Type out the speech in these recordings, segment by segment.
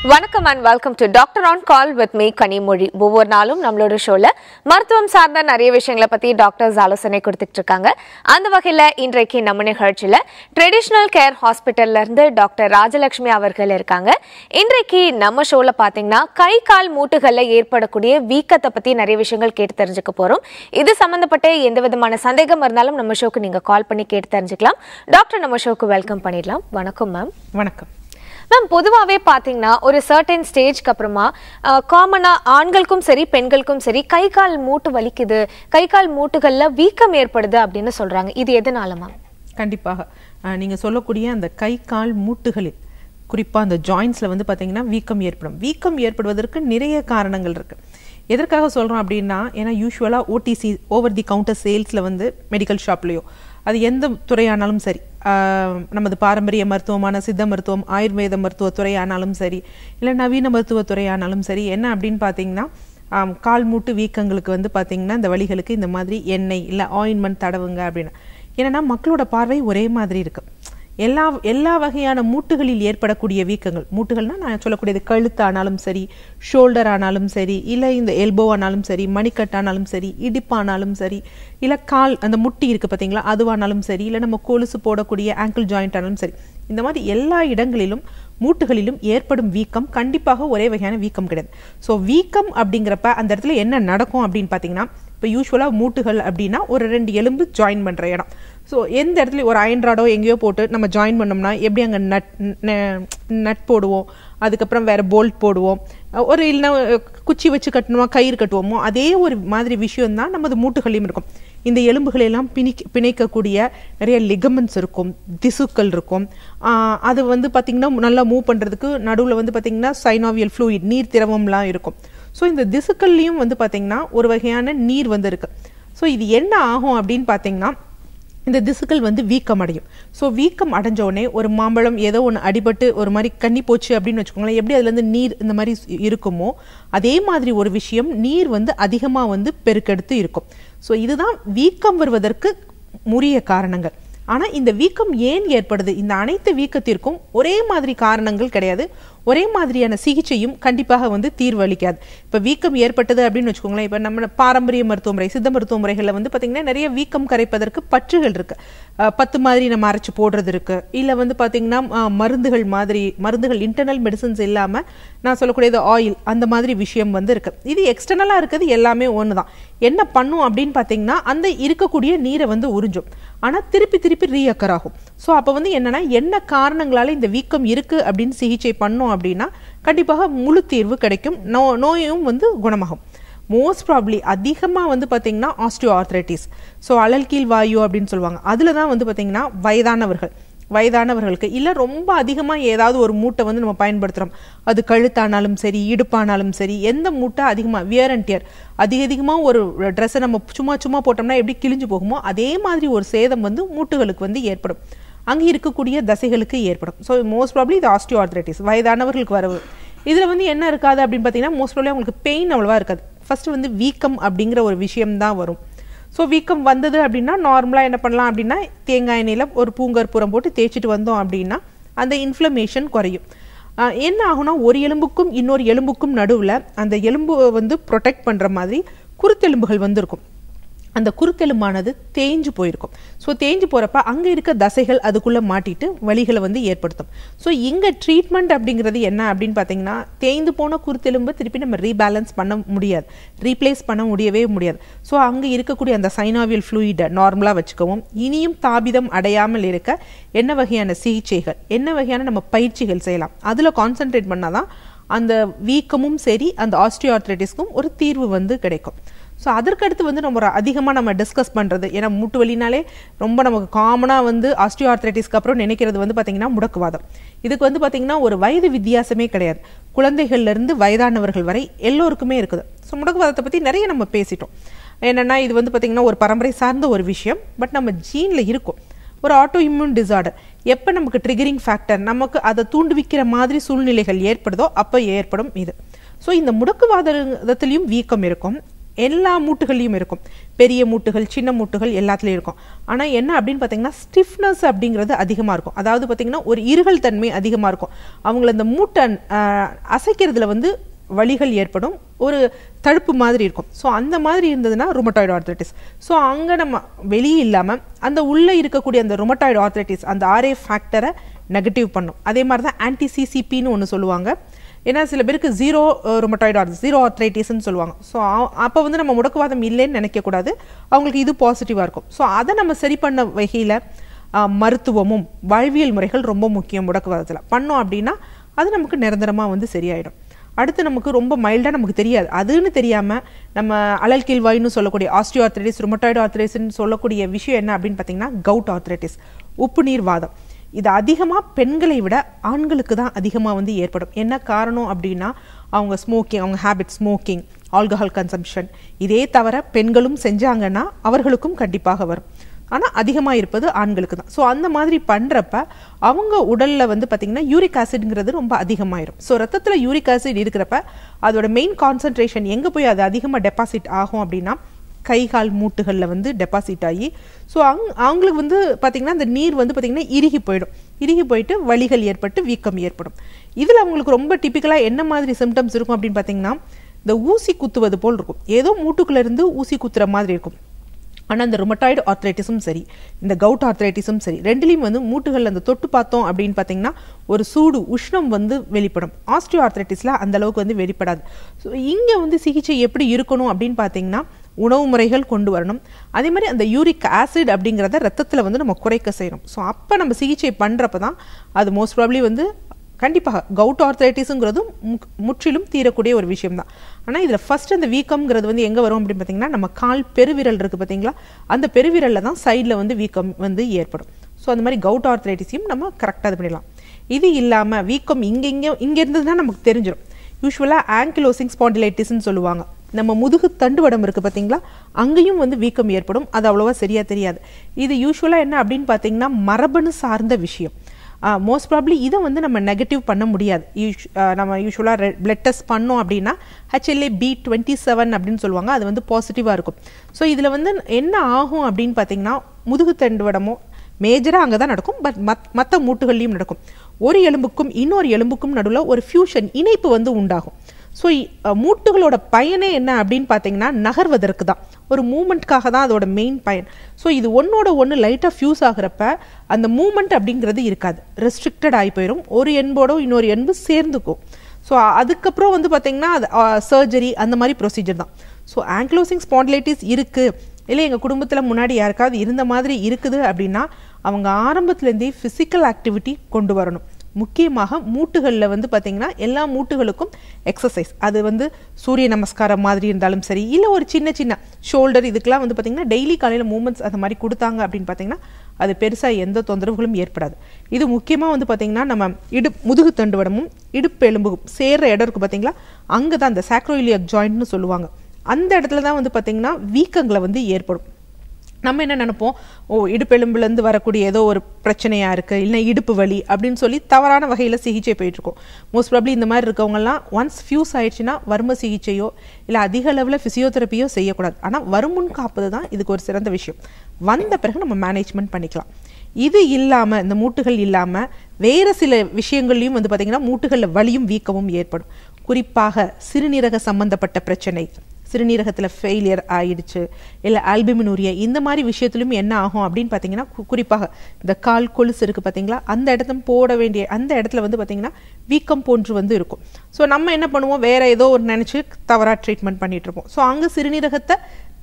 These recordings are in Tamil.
வணக்கம் and welcome to doctor on call with me Kanimozhi ஒவ்வொரு நாளும் நம்மளோட ஷோல மருத்துவம் சார்ந்த நிறைய விஷயங்களை பத்தி டாக்டர்ஸ் ஆலோசனை கொடுத்துட்டு இருக்காங்க அந்த வகையில இன்றைக்கு நம்ம நிகழ்ச்சியில ட்ரெடிஷ்னல் கேர் ஹாஸ்பிட்டல்ல இருந்து டாக்டர் ராஜலட்சுமி அவர்கள் இருக்காங்க இன்றைக்கு நம்ம ஷோல பாத்தீங்கன்னா கை கால் மூட்டுகள்ல ஏற்படக்கூடிய வீக்கத்தை பத்தி நிறைய விஷயங்கள் கேட்டு தெரிஞ்சுக்க போறோம் இது சம்பந்தப்பட்ட எந்த விதமான சந்தேகம் இருந்தாலும் நம்ம ஷோக்கு நீங்க கால் பண்ணி கேட்டு தெரிஞ்சுக்கலாம் டாக்டர் நம்ம ஷோக்கு வெல்கம் பண்ணிடலாம் வணக்கம் மேம் வணக்கம் மேம் பொதுவாகவே பார்த்தீங்கன்னா ஒரு சர்டன் ஸ்டேஜ்க்கு அப்புறமா காமனாக ஆண்களுக்கும் சரி பெண்களுக்கும் சரி கை கால் மூட்டு வலிக்குது கை கால் மூட்டுகளில் வீக்கம் ஏற்படுது அப்படின்னு சொல்கிறாங்க இது எதனால மேம் கண்டிப்பாக அஹ், நீங்க சொல்லக்கூடிய அந்த கை கால் மூட்டுகளில் குறிப்பா அந்த ஜாயின்ஸ்ல வந்து பாத்தீங்கன்னா வீக்கம் ஏற்படும் வீக்கம் ஏற்படுவதற்கு நிறைய காரணங்கள் இருக்கு எதற்காக சொல்றோம் அப்படின்னா ஏன்னா யூஸ்வலா ஓடிசி ஓவர் தி கவுண்டர் சேல்ஸ்ல வந்து மெடிக்கல் ஷாப்லயோ அது எந்த துறையானாலும் சரி ஆஹ், நமது பாரம்பரிய மருத்துவமான சித்த மருத்துவம் ஆயுர்வேத மருத்துவ துறையானாலும் சரி இல்லை நவீன மருத்துவ துறையானாலும் சரி என்ன அப்படின்னு பார்த்தீங்கன்னா ஆம், கால் மூட்டு வீக்கங்களுக்கு வந்து பார்த்தீங்கன்னா இந்த வலிகளுக்கு இந்த மாதிரி எண்ணெய் இல்லை ஆயின்மெண்ட் தடவுங்க அப்படின்னு ஏன்னா மக்களோட பார்வை ஒரே மாதிரி இருக்கு எல்லா எல்லா வகையான மூட்டுகளில் ஏற்படக்கூடிய வீக்கங்கள் மூட்டுகள்னா நான் சொல்லக்கூடியது கழுத்து ஆனாலும் சரி ஷோல்டர் ஆனாலும் சரி இல்லை இந்த எல்போ ஆனாலும் சரி மணிக்கட்டு ஆனாலும் சரி இடுப்பானாலும் சரி இல்லை கால் அந்த முட்டி இருக்கு பார்த்தீங்களா அதுவானாலும் சரி இல்லை நம்ம கொலுசு போடக்கூடிய ஆங்கிள் ஜாயிண்ட் ஆனாலும் சரி இந்த மாதிரி எல்லா இடங்களிலும் மூட்டுகளிலும் ஏற்படும் வீக்கம் கண்டிப்பாக ஒரே வகையான வீக்கம் கிடையாது ஸோ வீக்கம் அப்படிங்கிறப்ப அந்த இடத்துல என்ன நடக்கும் அப்படின்னு பார்த்தீங்கன்னா இப்போ யூஸ்வலாக மூட்டுகள் அப்படின்னா ஒரு ரெண்டு எலும்பு ஜாயின் பண்ணுற இடம் ஸோ எந்த இடத்துல ஒரு அயன் ராடோ எங்கேயோ போட்டு நம்ம ஜாயின் பண்ணோம்னா எப்படி அங்கே நட் நட் போடுவோம் அதுக்கப்புறம் வேற போல்ட் போடுவோம் ஒரு இல்லைன்னா குச்சி வச்சு கட்டணுமா கயிறு கட்டுவோமோ அதே ஒரு மாதிரி விஷயம் தான் நமது மூட்டுகளையும் இருக்கும் இந்த எலும்புகளை எல்லாம் பிணிக்க பிணைக்கக்கூடிய நிறைய லிகமெண்ட்ஸ் இருக்கும் திசுக்கள் இருக்கும் ஆஹ் அது வந்து பார்த்திங்கன்னா நல்லா மூவ் பண்ணுறதுக்கு நடுவில் வந்து பார்த்திங்கன்னா சைனாவியல் ஃப்ளூயிட் நீர் திரவம்லாம் இருக்கும் ஸோ இந்த திசுக்கள்லையும் வந்து பார்த்திங்கன்னா ஒரு வகையான நீர் வந்து இருக்கு ஸோ இது என்ன ஆகும் அப்படின்னு பார்த்தீங்கன்னா இந்த திசுக்கள் வந்து வீக்கம் அடையும் ஸோ வீக்கம் அடைஞ்ச உடனே ஒரு மாம்பழம் ஏதோ ஒன்று அடிபட்டு ஒரு மாதிரி கண்ணி போச்சு அப்படின்னு வச்சுக்கோங்களேன் எப்படி அதுலேருந்து நீர் இந்த மாதிரி இருக்குமோ அதே மாதிரி ஒரு விஷயம் நீர் வந்து அதிகமாக வந்து பெருக்கெடுத்து இருக்கும் ஸோ இதுதான் வீக்கம் வருவதற்கு உரிய காரணங்கள் ஆனால் இந்த வீக்கம் ஏன் ஏற்படுது இந்த அனைத்து வீக்கத்திற்கும் ஒரே மாதிரி காரணங்கள் கிடையாது ஒரே மாதிரியான சிகிச்சையும் கண்டிப்பாக வந்து தீர்வளிக்காது இப்போ வீக்கம் ஏற்பட்டது அப்படின்னு வச்சுக்கோங்களேன் இப்போ நம்ம பாரம்பரிய மருத்துவ முறை சித்த மருத்துவ முறைகளில் வந்து பார்த்திங்கன்னா நிறைய வீக்கம் கரைப்பதற்கு பற்றுகள் இருக்கு அஹ் பத்து மாதிரி நம்ம அரைச்சு போடுறது இருக்கு இல்லை வந்து பார்த்திங்கன்னா அஹ் மருந்துகள் மாதிரி மருந்துகள் இன்டர்னல் மெடிசன்ஸ் இல்லாமல் நான் சொல்லக்கூடியது ஆயில் அந்த மாதிரி விஷயம் வந்து இருக்கு இது எக்ஸ்டர்னலாக இருக்கிறது எல்லாமே ஒன்று தான் என்ன பண்ணும் அப்படின்னு பார்த்தீங்கன்னா அந்த இருக்கக்கூடிய நீரை வந்து உறிஞ்சும் ஆனால் திருப்பி திருப்பி ரீஅக்கர் ஆகும் ஸோ அப்போ வந்து என்னன்னா என்ன காரணங்களால இந்த வீக்கம் இருக்கு அப்படின்னு சிகிச்சை பண்ணோம் அப்படின்னா கண்டிப்பாக முழு தீர்வு கிடைக்கும் நோ நோயும் வந்து குணமாகும் மோஸ்ட் ப்ராப்ளி அதிகமாக வந்து பார்த்தீங்கன்னா ஆஸ்டியோ ஆர்த்ரைட்டிஸ் ஸோ அழல் கீழ் வாயு அப்படின்னு சொல்லுவாங்க அதில் தான் வந்து பார்த்தீங்கன்னா வயதானவர்கள் வயதானவர்களுக்கு இல்லை ரொம்ப அதிகமாக ஏதாவது ஒரு மூட்டை வந்து நம்ம பயன்படுத்துகிறோம் அது கழுத்தானாலும் சரி இடுப்பானாலும் சரி எந்த மூட்டை அதிகமாக வியர் அண்ட் டியர் அதிக அதிகமாக ஒரு ட்ரெஸ்ஸை நம்ம சும்மா சும்மா போட்டோம்னா எப்படி கிழிஞ்சு போகுமோ அதே மாதிரி ஒரு சேதம் வந்து மூட்டுகளுக்கு வந்து ஏற்படும் அங்கே இருக்கக்கூடிய தசைகளுக்கு ஏற்படும் ஸோ மோஸ்ட் ப்ராப்ளி இது ஆஸ்டியோ ஆர்த்ரைட்டிஸ் வயதானவர்களுக்கு வரவு இதில் வந்து என்ன இருக்காது அப்படின்னு பார்த்தீங்கன்னா மோஸ்ட் ப்ராப்ளி அவங்களுக்கு பெயின் அவ்வளோவா இருக்காது ஃபர்ஸ்ட் வந்து வீக்கம் அப்படிங்கிற ஒரு விஷயம் தான் வரும் ஸோ வீக்கம் வந்தது அப்படின்னா நார்மலாக என்ன பண்ணலாம் அப்படின்னா தேங்காய் எண்ணெயில் ஒரு பூங்கற்பூரம் போட்டு தேய்ச்சிட்டு வந்தோம் அப்படின்னா அந்த இன்ஃப்ளமேஷன் குறையும் ஆஹ் என்ன ஆகும்னா ஒரு எலும்புக்கும் இன்னொரு எலும்புக்கும் நடுவில் அந்த எலும்பு வந்து ப்ரொடெக்ட் பண்ணுற மாதிரி குருத்தெலும்புகள் வந்து இருக்கும் அந்த குருத்தெலும்பானது தேஞ்சு போயிருக்கும் ஸோ தேஞ்சு போகிறப்ப அங்கே இருக்க தசைகள் அதுக்குள்ளே மாட்டிட்டு வலிகளை வந்து ஏற்படுத்தும் ஸோ இங்கே ட்ரீட்மெண்ட் அப்படிங்கிறது என்ன அப்படின்னு பார்த்தீங்கன்னா தேய்ந்து போன குருத்தெலும்பு திருப்பி நம்ம ரீபேலன்ஸ் பண்ண முடியாது ரீப்ளேஸ் பண்ண முடியவே முடியாது ஸோ அங்கே இருக்கக்கூடிய அந்த சைனாவியல் ஃப்ளூயிடை நார்மலாக வச்சுக்கவும் இனியும் தாபிதம் அடையாமல் இருக்க என்ன வகையான சிகிச்சைகள் என்ன வகையான நம்ம பயிற்சிகள் செய்யலாம் அதில் கான்சென்ட்ரேட் பண்ணால் தான் அந்த வீக்கமும் சரி அந்த ஆஸ்டியோஆர்த்ரைட்டிஸ்க்கும் ஒரு தீர்வு வந்து கிடைக்கும் ஸோ அதற்கடுத்து வந்து நம்ம ஒரு அதிகமாக நம்ம டிஸ்கஸ் பண்ணுறது ஏன்னா மூட்டு வலினாலே ரொம்ப நமக்கு காமனாக வந்து ஆஸ்டியோஆர்த்ரைட்டிஸ்க்கு அப்புறம் நினைக்கிறது வந்து பார்த்திங்கன்னா முடக்குவாதம் இதுக்கு வந்து பார்த்திங்கன்னா ஒரு வயது வித்தியாசமே கிடையாது குழந்தைகள்லேருந்து வயதானவர்கள் வரை எல்லோருக்குமே இருக்குது ஸோ முடக்குவாதத்தை பற்றி நிறைய நம்ம பேசிட்டோம் என்னென்னா இது வந்து பார்த்திங்கன்னா ஒரு பரம்பரை சார்ந்த ஒரு விஷயம் பட் நம்ம ஜீனில் இருக்கும் ஒரு ஆட்டோ இம்யூன் டிசார்டர் எப்போ நமக்கு ட்ரிகரிங் ஃபேக்டர் நமக்கு அதை தூண்டுவிக்கிற மாதிரி சூழ்நிலைகள் ஏற்படுதோ அப்போ ஏற்படும் இது ஸோ இந்த முடக்குவாதத்துலேயும் வீக்கம் இருக்கும் எல்லா மூட்டுகள்லையும் இருக்கும் பெரிய மூட்டுகள் சின்ன மூட்டுகள் எல்லாத்துலேயும் இருக்கும் ஆனால் என்ன அப்படின்னு பார்த்தீங்கன்னா ஸ்டிஃப்னஸ் அப்படிங்கிறது அதிகமாக இருக்கும் அதாவது பார்த்தீங்கன்னா ஒரு இருகல் தன்மை அதிகமாக இருக்கும் அவங்கள அந்த மூட்டை ஆஹ், அசைக்கிறதுல வந்து வலிகள் ஏற்படும் ஒரு தடுப்பு மாதிரி இருக்கும் ஸோ அந்த மாதிரி இருந்ததுன்னா ருமட்டாய்டு ஆர்த்ரைட்டிஸ் ஸோ அங்கே நம்ம வெளியே இல்லாமல் அந்த உள்ளே இருக்கக்கூடிய அந்த ருமட்டாய்டு ஆர்த்ரைட்டிஸ் அந்த ஆர்ஏ ஃபேக்டரை நெகட்டிவ் பண்ணும் அதே மாதிரி தான் ஆன்டி சிசிபின்னு ஒன்று சொல்லுவாங்க ஏன்னா சில பேருக்கு ஜீரோ ருமட்டாய்டு ஆர்த் ஜீரோ ஆர்த்ரைட்டிஸ்ன்னு சொல்லுவாங்க ஸோ அப்போ வந்து நம்ம முடக்குவாதம் இல்லைன்னு நினைக்கக்கூடாது அவங்களுக்கு இது பாசிட்டிவாக இருக்கும் ஸோ அதை நம்ம சரி பண்ண வகையில் மருத்துவமும் வாழ்வியல் முறைகள் ரொம்ப முக்கியம் முடக்குவாதத்தில் பண்ணோம் அப்படின்னா அது நமக்கு நிரந்தரமாக வந்து சரியாயிடும் அடுத்து நமக்கு ரொம்ப மைல்டாக நமக்கு தெரியாது அதுன்னு தெரியாமல் நம்ம அழல் கீழ்வாய்னு சொல்லக்கூடிய ஆஸ்டியோ ஆர்த்ரைட்டிஸ் ருமட்டாய்டு ஆர்த்ரைட்டிஸ்னு சொல்லக்கூடிய விஷயம் என்ன அப்படின்னு பார்த்தீங்கன்னா கவுட் ஆர்த்ரைட்டிஸ் உப்பு நீர் வாதம் இது அதிகமாக பெண்களை விட ஆண்களுக்கு தான் அதிகமாக வந்து ஏற்படும் என்ன காரணம் அப்படின்னா அவங்க ஸ்மோக்கிங் அவங்க ஹேபிட் ஸ்மோக்கிங் ஆல்கஹால் கன்சம்ஷன் இதே தவிர பெண்களும் செஞ்சாங்கன்னா அவர்களுக்கும் கண்டிப்பாக வரும் ஆனால் அதிகமாக இருப்பது ஆண்களுக்கு தான் ஸோ அந்த மாதிரி பண்ணுறப்ப அவங்க உடலில் வந்து பார்த்திங்கன்னா யூரிக் ஆசிட்ங்கிறது ரொம்ப அதிகமாயிரும் ஸோ ரத்தத்தில் யூரிக் ஆசிட் இருக்கிறப்ப அதோட மெயின் கான்சன்ட்ரேஷன் எங்கே போய் அது அதிகமாக டெபாசிட் ஆகும் அப்படின்னா கை கால் மூட்டுகளில் வந்து டெபாசிட் ஆகி ஸோ அங் அவங்களுக்கு வந்து பார்த்திங்கன்னா அந்த நீர் வந்து பார்த்திங்கன்னா இறுகி போயிடும் இறுகி போயிட்டு வலிகள் ஏற்பட்டு வீக்கம் ஏற்படும் இதில் அவங்களுக்கு ரொம்ப டிப்பிக்கலாக என்ன மாதிரி சிம்டம்ஸ் இருக்கும் அப்படின்னு பார்த்தீங்கன்னா இந்த ஊசி குத்துவது போல் இருக்கும் ஏதோ மூட்டுக்குள்ள இருந்து ஊசி குத்துற மாதிரி இருக்கும் ஆனால் இந்த ருமட்டாய்டு ஆர்த்ரைட்டிஸும் சரி இந்த கவுட் ஆர்த்ரைட்டிஸும் சரி ரெண்டுலேயும் வந்து மூட்டுகளில் அந்த தொட்டு பார்த்தோம் அப்படின்னு பார்த்தீங்கன்னா ஒரு சூடு உஷ்ணம் வந்து வெளிப்படும் ஆஸ்டியோ ஆர்த்ரைட்டிஸில் அந்த அளவுக்கு வந்து வெளிப்படாது ஸோ இங்கே வந்து சிகிச்சை எப்படி இருக்கணும் அப்படின்னு பார்த்தீங்கன்னா உணவு முறைகள் கொண்டு வரணும் அதே மாதிரி அந்த யூரிக் ஆசிட் அப்படிங்கிறத ரத்தத்தில் வந்து நம்ம குறைக்க செய்யணும் ஸோ அப்போ நம்ம சிகிச்சை பண்ணுறப்ப தான் அது மோஸ்ட் ப்ராப்ளி வந்து கண்டிப்பாக கவுட் ஆர்த்ரைட்டிஸுங்கிறதும் முக்- முற்றிலும் தீரக்கூடிய ஒரு விஷயம் தான் ஆனால் இதில் ஃபர்ஸ்ட் அந்த வீக்கம்ங்கிறது வந்து எங்கே வரும் அப்படின்னு பார்த்தீங்கன்னா நம்ம கால் பெருவிரல் இருக்குது பார்த்தீங்களா அந்த பெருவிரலில் தான் சைடில் வந்து வீக்கம் வந்து ஏற்படும் ஸோ அந்த மாதிரி கவுட் ஆர்த்ரைட்டிஸையும் நம்ம கரெக்டாக இது பண்ணிடலாம் இது இல்லாமல் வீக்கம் இங்கே இங்கே இங்கே இருந்ததுன்னா நமக்கு தெரிஞ்சிடும் யூஸ்வலாக ஆங்கிலோசிங் ஸ்பாண்டிலைட்டிஸ்னு சொல்லுவாங்க நம்ம முதுகு தண்டுவடம் இருக்குது பார்த்தீங்களா அங்கேயும் வந்து வீக்கம் ஏற்படும் அது அவ்வளோவா சரியாக தெரியாது இது யூஸ்வலாக என்ன அப்படின்னு பார்த்தீங்கன்னா மரபணு சார்ந்த விஷயம் மோஸ்ட் ப்ராப்ளி இதை வந்து நம்ம நெகட்டிவ் பண்ண முடியாது யூஷ் ஆஹ் நம்ம யூஸ்வலாக பிளட் டெஸ்ட் பண்ணோம் அப்படின்னா ஹெச்எல்ஏ பி டுவெண்ட்டி செவன் அப்படின்னு சொல்லுவாங்க அது வந்து பாசிட்டிவாக இருக்கும் ஸோ இதில் வந்து என்ன ஆகும் அப்படின்னு பார்த்தீங்கன்னா முதுகு தண்டுவடமோ மேஜராக அங்கே தான் நடக்கும் பட் மத் மற்ற மூட்டுகள்லையும் நடக்கும் ஒரு எலும்புக்கும் இன்னொரு எலும்புக்கும் நடுவில் ஒரு ஃபியூஷன் இணைப்பு வந்து உண்டாகும் ஸோ மூட்டுகளோட பயனே என்ன அப்படின்னு பார்த்தீங்கன்னா நகர்வதற்கு தான் ஒரு மூமெண்ட்காக தான் அதோட மெயின் பயன் ஸோ இது ஒன்னோட ஒன்று லைட்டாக ஃபியூஸ் ஆகுறப்ப அந்த மூமெண்ட் அப்படிங்கிறது இருக்காது ரெஸ்ட்ரிக்டட் ஆகி போயிடும் ஒரு எண்போட இன்னொரு எண்பு சேர்ந்துக்கும் ஸோ அதுக்கப்புறம் வந்து பார்த்தீங்கன்னா அது சர்ஜரி அந்த மாதிரி ப்ரொசீஜர் தான் ஸோ ஆங்க்லோசிங் ஸ்பாண்டிலைட்டிஸ் இருக்குது இல்லை எங்கள் குடும்பத்தில் முன்னாடி யாருக்காவது இருந்த மாதிரி இருக்குது அப்படின்னா அவங்க ஆரம்பத்துலேருந்தே ஃபிசிக்கல் ஆக்டிவிட்டி கொண்டு வரணும் முக்கியமாக மூட்டுகளில் வந்து பார்த்திங்கன்னா எல்லா மூட்டுகளுக்கும் எக்ஸசைஸ் அது வந்து சூரிய நமஸ்காரம் மாதிரி இருந்தாலும் சரி இல்லை ஒரு சின்ன சின்ன ஷோல்டர் இதுக்கெல்லாம் வந்து பார்த்திங்கன்னா டெய்லி காலையில் மூமெண்ட்ஸ் அந்த மாதிரி கொடுத்தாங்க அப்படின்னு பார்த்தீங்கன்னா அது பெருசாக எந்த தொந்தரவுகளும் ஏற்படாது இது முக்கியமாக வந்து பார்த்திங்கன்னா நம்ம இடு முதுகு தண்டுவடமும் இடுப்பு எலும்பும் சேர்ற இடம் இருக்குது பார்த்தீங்களா அங்கே தான் அந்த சாக்ரோயிலியக் ஜாயிண்ட்னு சொல்லுவாங்க அந்த இடத்துல தான் வந்து பார்த்திங்கன்னா வீக்கங்களை வந்து ஏற்படும் நம்ம என்ன நினைப்போம் ஓ இடுப்பெலும்புலேருந்து வரக்கூடிய ஏதோ ஒரு பிரச்சனையா இருக்கு இல்லை இடுப்பு வலி அப்படின்னு சொல்லி தவறான வகையில் சிகிச்சை போயிட்டு இருக்கோம் மோஸ்ட் ப்ராப்ளி இந்த மாதிரி இருக்கவங்கலாம் ஒன்ஸ் ஃபியூஸ் ஆயிடுச்சுன்னா வர்ம சிகிச்சையோ இல்லை அதிக அளவில் ஃபிசியோதெரப்பியோ செய்யக்கூடாது ஆனால் வருமுன் காப்பது தான் இதுக்கு ஒரு சிறந்த விஷயம் வந்த பிறகு நம்ம மேனேஜ்மெண்ட் பண்ணிக்கலாம் இது இல்லாமல் இந்த மூட்டுகள் இல்லாமல் வேறு சில விஷயங்கள்லையும் வந்து பார்த்திங்கன்னா மூட்டுகளில் வலியும் வீக்கமும் ஏற்படும் குறிப்பாக சிறுநீரக சம்பந்தப்பட்ட பிரச்சனை சிறுநீரகத்தில் ஃபெயிலியர் ஆயிடுச்சு இல்லை ஆல்பிமினூரியா இந்த மாதிரி விஷயத்துலையும் என்ன ஆகும் அப்படின்னு பார்த்தீங்கன்னா கு- குறிப்பாக இந்த கால் கொலுசு இருக்குது பார்த்தீங்களா அந்த இடத்துல போட வேண்டிய அந்த இடத்துல வந்து பார்த்தீங்கன்னா வீக்கம் போன்று வந்து இருக்கும் ஸோ நம்ம என்ன பண்ணுவோம் வேற ஏதோ ஒரு நினச்சி தவறாக ட்ரீட்மெண்ட் பண்ணிட்டு இருப்போம் ஸோ அங்கே சிறுநீரகத்தை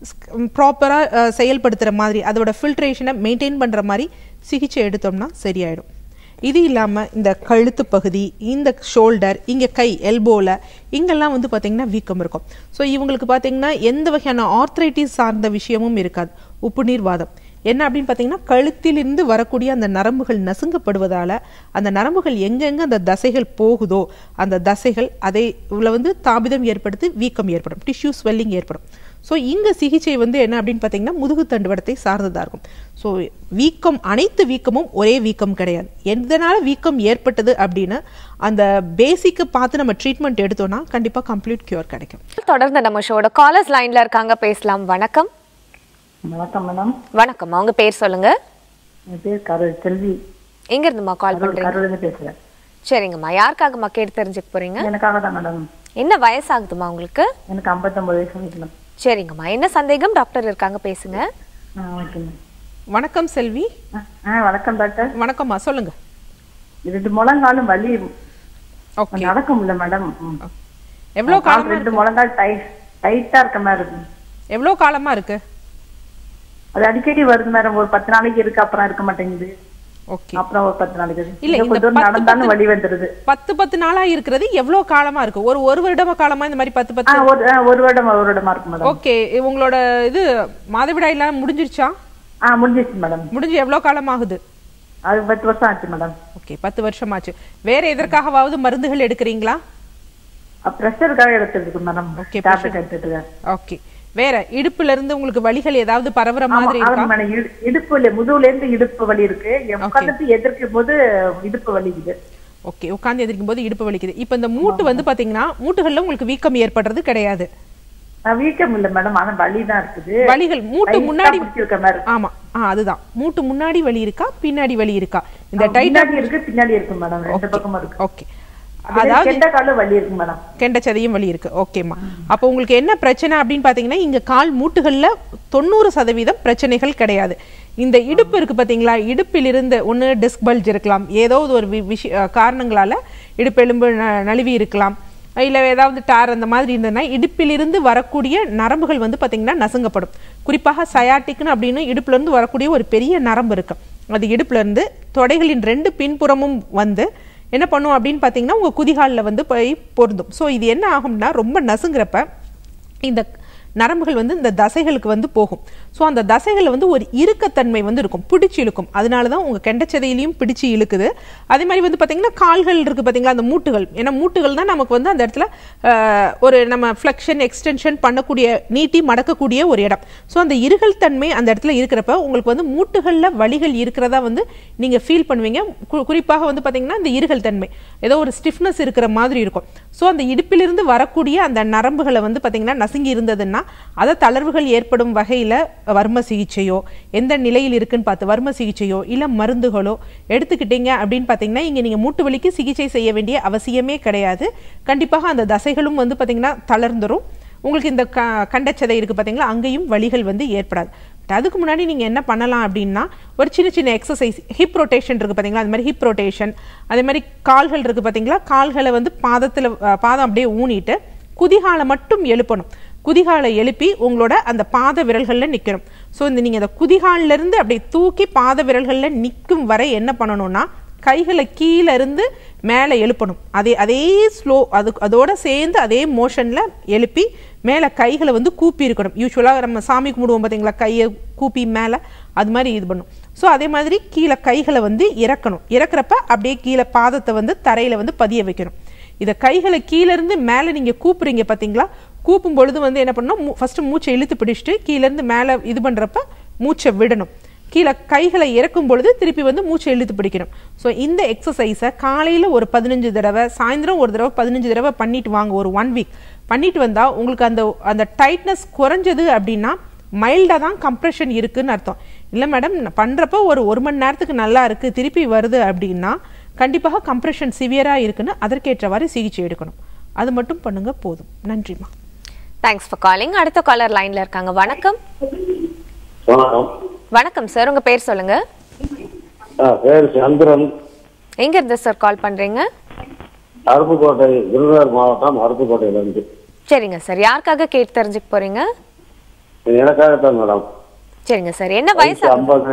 ப்ராப்பராக செயல்படுத்துகிற மாதிரி அதோட ஃபில்ட்ரேஷனை மெயின்டைன் பண்ணுற மாதிரி சிகிச்சை எடுத்தோம்னா சரியாயிடும் இது இல்லாமல் இந்த கழுத்து பகுதி இந்த ஷோல்டர் இங்கே கை எல்போவில் இங்கெல்லாம் வந்து பார்த்திங்கன்னா வீக்கம் இருக்கும் ஸோ இவங்களுக்கு பார்த்திங்கன்னா எந்த வகையான ஆர்த்ரைட்டிஸ் சார்ந்த விஷயமும் இருக்காது உப்புநீர் வாதம் என்ன அப்படின்னு பார்த்தீங்கன்னா கழுத்திலிருந்து வரக்கூடிய அந்த நரம்புகள் நசுங்கப்படுவதால் அந்த நரம்புகள் எங்கெங்கே அந்த தசைகள் போகுதோ அந்த தசைகள் அதை இதில் வந்து தாபிதம் ஏற்படுத்தி வீக்கம் ஏற்படும் டிஷ்யூ ஸ்வெல்லிங் ஏற்படும் ஸோ இங்கே சிகிச்சை வந்து என்ன அப்படின்னு பார்த்தீங்கன்னா முதுகு தண்டுவடத்தை சார்ந்ததாக இருக்கும் ஸோ வீக்கம் அனைத்து வீக்கமும் ஒரே வீக்கம் கிடையாது எதனால் வீக்கம் ஏற்பட்டது அப்படின்னு அந்த பேசிக்கை பார்த்து நம்ம ட்ரீட்மெண்ட் எடுத்தோம்னா கண்டிப்பாக கம்ப்ளீட் கியூர் கிடைக்கும் தொடர்ந்து நம்ம ஷோட காலர்ஸ் லைன்ல இருக்காங்க பேசலாம் வணக்கம் வணக்கம் மேடம் வணக்கம் உங்க பேர் சொல்லுங்க என் பேர் கரு செல்வி எங்க இருந்துமா கால் கரூர் பண்றீங்க கரூர்லேருந்து பேசுறேன் சரிங்கம்மா யாருக்காகம்மா கேட்டு தெரிஞ்சுக்க போறீங்க எனக்காக தான் மேடம் என்ன வயசாகுதுமா உங்களுக்கு எனக்கு ஐம்பத்தொம்பது வயசு ஆகுது மேடம் சரிங்கம்மா என்ன சந்தேகம் டாக்டர் இருக்காங்க பேசுங்க ஆ ஓகே மேம் வணக்கம் செல்வி ஆ, ஆ வணக்கம் டாக்டர் வணக்கம்மா சொல்லுங்க ரெண்டு முழங்காலும் வலி ஓகே நடக்க முடியல மேடம் ம். எவ்வளோ கால் காலமா ரெண்டு முழங்கால் டைட் டைட்டா இருக்க மாதிரி இருக்கு எவ்வளோ காலமா இருக்கு அது அடிக்கடி வருது மேடம் ஒரு பத்து நாளைக்கு இருக்கு அப்புறம் இருக்க மாட்டேங்குது ஓகே அப்புறம் ஒரு பத்து நாளைக்கு இருக்கு. இல்ல, இன்னும் இந்த கொஞ்ச தூரம் பத்து நடந்தாலும் பத்து- வலி வந்துருது பத்து பத்து நாளா இருக்கிறது எவ்வளோ காலமா இருக்கு ஒரு ஒரு வருடமா காலமா இந்த மாதிரி பத்து ஆ பத்து ஒரு ஆ, ஒரு வருடம் ஒரு வருடமா இருக்கு மேடம் ஓகே உங்களோட இது மாதவிடாய் எல்லாம் முடிஞ்சிருச்சா ஆ முடிஞ்சிச்சு மேடம் முடிஞ்சு எவ்வளோ காலம் ஆகுது அது பத்து வருஷம் ஆச்சு மேடம் ஓகே பத்து வருஷமாச்சு வேற எதற்காகவாவது மருந்துகள் எடுக்கிறீங்களா ப்ரெஷருக்காக எடுத்துருக்கு மேடம் Okay, டேப்லெட் எடுத்துட்டு இருக்கேன் ஓகே வேற இடுப்புல இருந்து உங்களுக்கு வலிகள் ஏதாவது பரவுற மாதிரி ஆமா, இருக்கா ஆமா மேடம். இடு- இடுப்புல முதுகுல இருந்து இடுப்பு வலி இருக்கு என் உட்கார்ந்துட்டு எதிர்க்கும் போது இடுப்பு வலிக்குது ஓகே உட்கார்ந்து எதிர்க்கும் போது இடுப்பு வலிக்குது இப்போ இந்த மூட்டு வந்து பாத்தீங்கன்னா மூட்டுகள்ல உங்களுக்கு வீக்கம் ஏற்படுறது கிடையாது நான் வீக்கம் இல்ல மேடம் ஆனா வலி தான் இருக்குது வலிகள் மூட்டு டைட்டா முன்னாடி பிடிச்சிருக்க மாதிரி இருக்கு. ஆமா ஆ அதுதான் மூட்டு முன்னாடி வலி இருக்கா பின்னாடி வலி இருக்கா இந்த ஆ, டைட்டா பின்னாடி இருக்கு பின்னாடி இருக்கு மேடம் ரெண்டு பக்கமும் இருக்கு ஓகே அதே அதாவது கெண்ட கால வலி இருக்கு மேடம் கெண்ட சதையும் வலி இருக்கு ஓகேம்மா அப்போ உங்களுக்கு என்ன பிரச்சனை அப்படின்னு பாத்தீங்கன்னா இங்க கால் மூட்டுகள்ல தொண்ணூறு சதவீதம் பிரச்சனைகள் கிடையாது இந்த இடுப்பு இருக்கு பாத்தீங்களா இடுப்பிலிருந்து ஒன்று டிஸ்க் பல்ஜ் இருக்கலாம் ஏதோ ஒரு வி- விஷய அஹ் காரணங்களால இடுப்பெலும்பு ந- நழுவி இருக்கலாம் இல்லை ஏதாவது டார் அந்த மாதிரி இருந்ததுன்னா இடுப்பிலிருந்து வரக்கூடிய நரம்புகள் வந்து பாத்தீங்கன்னா நசுங்கப்படும் குறிப்பாக சயாட்டிக்னு அப்படின்னு இடுப்புல இருந்து வரக்கூடிய ஒரு பெரிய நரம்பு இருக்கு அது இடுப்புல இருந்து தொடைகளின் ரெண்டு பின்புறமும் வந்து என்ன பண்ணும் அப்படின்னு பார்த்தீங்கன்னா உங்கள் குதிகாலில் வந்து போய் பொருந்தும் ஸோ இது என்ன ஆகும்னா ரொம்ப நசுங்கிறப்ப இந்த நரம்புகள் வந்து இந்த தசைகளுக்கு வந்து போகும் ஸோ அந்த தசைகளில் வந்து ஒரு இறுக்கத்தன்மை வந்து இருக்கும் பிடிச்சு இழுக்கும் அதனால தான் உங்கள் கெண்டச்சதையிலையும் பிடிச்சு இழுக்குது அதே மாதிரி வந்து பார்த்தீங்கன்னா கால்கள் இருக்குது பார்த்தீங்களா அந்த மூட்டுகள் ஏன்னா மூட்டுகள் தான் நமக்கு வந்து அந்த இடத்துல ஆஹ், ஒரு நம்ம ஃப்ளெக்ஷன் எக்ஸ்டென்ஷன் பண்ணக்கூடிய நீட்டி மடக்கக்கூடிய ஒரு இடம் ஸோ அந்த இருகல் தன்மை அந்த இடத்துல இருக்கிறப்ப உங்களுக்கு வந்து மூட்டுகளில் வலிகள் இருக்கிறதா வந்து நீங்கள் ஃபீல் பண்ணுவீங்க கு- குறிப்பாக வந்து பார்த்தீங்கன்னா இந்த இருகல் தன்மை ஏதோ ஒரு ஸ்டிஃப்னஸ் இருக்கிற மாதிரி இருக்கும் ஸோ அந்த இடுப்பிலிருந்து வரக்கூடிய அந்த நரம்புகளை வந்து பார்த்தீங்கன்னா நசுங்கி இருந்ததுன்னா அதை தளர்வுகள் ஏற்படும் வகையில் வர்ம சிகிச்சையோ எந்த நிலையில் இருக்குன்னு பார்த்து வர்ம சிகிச்சையோ இல்லை மருந்துகளோ எடுத்துக்கிட்டீங்க அப்படின்னு பார்த்தீங்கன்னா இங்கே நீங்கள் மூட்டு வலிக்கு சிகிச்சை செய்ய வேண்டிய அவசியமே கிடையாது கண்டிப்பாக அந்த தசைகளும் வந்து பார்த்தீங்கன்னா தளர்ந்துரும் உங்களுக்கு இந்த க கண்டச்சதை இருக்குது பார்த்தீங்களா அங்கேயும் வலிகள் வந்து ஏற்படாது But அதுக்கு முன்னாடி நீங்கள் என்ன பண்ணலாம் அப்படின்னா ஒரு சின்ன சின்ன எக்ஸசைஸ் ஹிப் ரொட்டேஷன் இருக்குது பார்த்தீங்களா அது மாதிரி ஹிப் ரொட்டேஷன் அதே மாதிரி கால்கள் இருக்குது பார்த்தீங்களா கால்களை வந்து பாதத்தில் பாதம் அப்படியே ஊனிட்டு குதிகாலை மட்டும் எழுப்பணும் குதிகாலை எழுப்பி உங்களோட அந்த பாத விரல்களில் நிற்கணும் ஸோ இந்த நீங்கள் அந்த குதிகால்ல இருந்து அப்படியே தூக்கி பாத விரல்களில் நிற்கும் வரை என்ன பண்ணணும்னா கைகளை கீழே இருந்து மேலே எழுப்பணும் அதே அதே ஸ்லோ அது அதோட சேர்ந்து அதே மோஷனில் எழுப்பி மேலே கைகளை வந்து கூப்பி இருக்கணும் யூஸ்வலாக நம்ம சாமி கும்பிடுவோம் பார்த்தீங்களா கையை கூப்பி மேலே அது மாதிரி இது பண்ணும் ஸோ அதே மாதிரி கீழே கைகளை வந்து இறக்கணும் இறக்குறப்ப அப்படியே கீழே பாதத்தை வந்து தரையில் வந்து பதிய வைக்கணும் இதை கைகளை கீழே இருந்து மேலே நீங்கள் கூப்புறீங்க பார்த்தீங்களா கூப்பும் பொழுது வந்து என்ன பண்ணணும் ஃபஸ்ட்டு மூச்சை இழுத்து பிடிச்சிட்டு கீழேருந்து மேலே இது பண்ணுறப்ப மூச்சை விடணும் கீழே கைகளை இறக்கும் பொழுது திருப்பி வந்து மூச்சை இழுத்து பிடிக்கணும் ஸோ இந்த எக்ஸசைஸை காலையில் ஒரு பதினஞ்சு தடவை சாயந்தரம் ஒரு தடவை பதினஞ்சு தடவை பண்ணிட்டு வாங்க ஒரு ஒன் வீக் பண்ணிட்டு வந்தால் உங்களுக்கு அந்த அந்த டைட்னஸ் குறைஞ்சது அப்படின்னா மைல்டாக தான் கம்ப்ரெஷன் இருக்குன்னு அர்த்தம் இல்லை மேடம் பண்ணுறப்போ ஒரு ஒரு மணி நேரத்துக்கு நல்லா இருக்குது திருப்பி வருது அப்படின்னா கண்டிப்பாக கம்ப்ரெஷன் சிவியராக இருக்குன்னு அதற்கேற்றவாறு சிகிச்சை எடுக்கணும் அது மட்டும் பண்ணுங்க போதும் நன்றிம்மா தேங்க்ஸ் ஃபார் காலிங் அடுத்த காலர் லைன்ல இருக்காங்க வணக்கம் வணக்கம் வணக்கம் சார் உங்க பேர் சொல்லுங்க ஆ, பேர் சந்திரன் எங்க இருந்து சார் கால் பண்றீங்க அருப்புக்கோட்டை விருதுநகர் மாவட்டம் அருப்புக்கோட்டையிலிருந்து சரிங்க சார் யாருக்காக கேட்டு தெரிஞ்சுக்க போறீங்க இது எனக்காகத்தான் மேடம் சரிங்க சார் என்ன வயசு வயசு ஐம்பது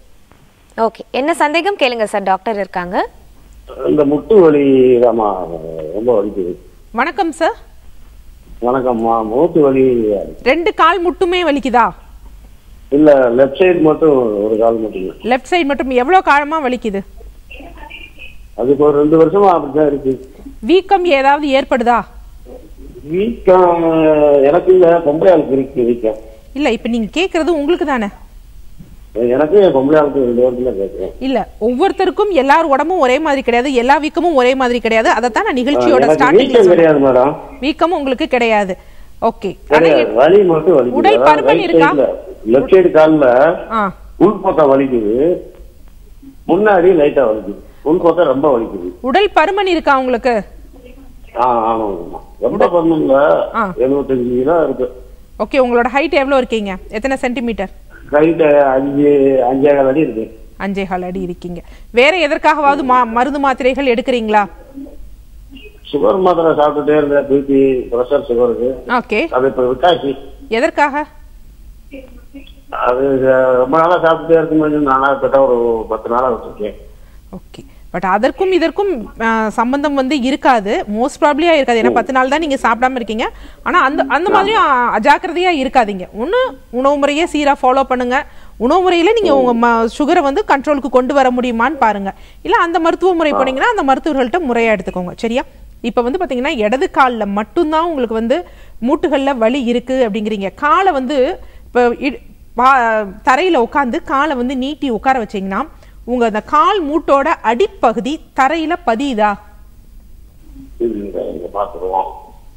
ஓகே என்ன சந்தேகம் கேளுங்க சார் டாக்டர் இருக்காங்க இந்த முட்டு வலி தாம்மா ரொம்ப வலிக்குது வணக்கம் சார் வணக்கம்மா மூட்டு வலி ரெண்டு கால் முட்டுமே வலிக்குதா இல்ல லெஃப்ட் சைடு மட்டும் ஒரு கால் மட்டும் லெஃப்ட் சைடு மட்டும் எவ்வளோ காலமாக வலிக்குது அதுக்கு ஒரு ரெண்டு வருஷமா அப்படிதான் இருக்கு வீக்கம் ஏதாவது ஏற்படுதா வீக்கம் எனக்கு இல்ல பொம்பளை ஆளுக்கு இருக்கு வீக்கம் இல்ல இப்ப நீங்க கேக்குறது உங்களுக்கு தானே எனக்கு பொம்பளை ஆளுக்கு ரெண்டு வருஷத்துல கேட்கிறேன் இல்ல ஒவ்வொருத்தருக்கும் எல்லார் உடம்பும் ஒரே மாதிரி கிடையாது எல்லா வீக்கமும் ஒரே மாதிரி கிடையாது அதைத்தான் நான் நிகழ்ச்சியோட எனக்கு ஸ்டார்டிங்ல வீக்கம் கிடையாது மேடம் வீக்கமும் உங்களுக்கு கிடையாது ஓகே ஆனா கிடையாது வலி மட்டும் வலிக்குது உடல் பருமன் இருக்கா? லெஃப்ட் சைடு கால்ல ஆ உள்பக்கம் வலிக்குது முன்னாடி லைட்டா வலிக்குது உள்பக்கம் ரொம்ப வலிக்குது உடல் பருமன் இருக்கா உங்களுக்கு ஆ ஆமாங்கம்மா ரொம்ப பண்ணல ஆ. எழுபத்தஞ்சு கிலோ இருக்கு ஓகே உங்களோட ஹைட் எவ்வளவு இருக்கீங்க எத்தனை சென்டிமீட்டர் கைட்ட அஞ்சு அஞ்சேகால் அடி இருக்கு அஞ்சே கால் அடி இருக்கீங்க வேற எதற்காகவாவது மா- மருந்து மாத்திரைகள் எடுக்கிறீங்களா சுகர் மாத்திரை சாப்பிட்டுட்டே இருந்தேன் பிபி ப்ரெஷர் சுகருக்கு ஓகே அது இப்ப விட்டாச்சு எதற்காக அது அஹ், ரொம்ப நாளா சாப்பிட்டுட்டே இருக்கும்போது நானா கிட்ட ஒரு பத்து நாளா வச்சிருக்கேன் ஓகே பட் அதற்கும் இதற்கும் ஆ, சம்பந்தம் வந்து இருக்காது மோஸ்ட் ப்ராப்ளியா இருக்காது ஏன்னா பத்து நாள் தான் நீங்க சாப்பிடாம இருக்கீங்க ஆனா அந்த அந்த மாதிரியும் ஆ, அஜாக்கிரதையா இருக்காதீங்க ஒண்ணு உணவு முறையே சீரா ஃபாலோ பண்ணுங்க உணவு முறையில நீங்க உங்க சுகரை வந்து கண்ட்ரோலுக்கு கொண்டு வர முடியுமான்னு பாருங்க இல்ல அந்த மருத்துவ முறை போனீங்கன்னா அந்த மருத்துவர்கள்ட்ட முறையா எடுத்துக்கோங்க சரியா இப்ப வந்து பாத்தீங்கன்னா இடது கால்ல மட்டும்தான் உங்களுக்கு வந்து மூட்டுகள்ல வலி இருக்கு அப்படிங்கிறீங்க காலை வந்து இப்ப இடு- பா- தரையில உட்காந்து காலை வந்து நீட்டி உட்கார வச்சீங்கன்னா உங்க அந்த கால் மூட்டோட அடிப்பகுதி தரையில பதியுதா இங்க இங்க பாத்துருவோம்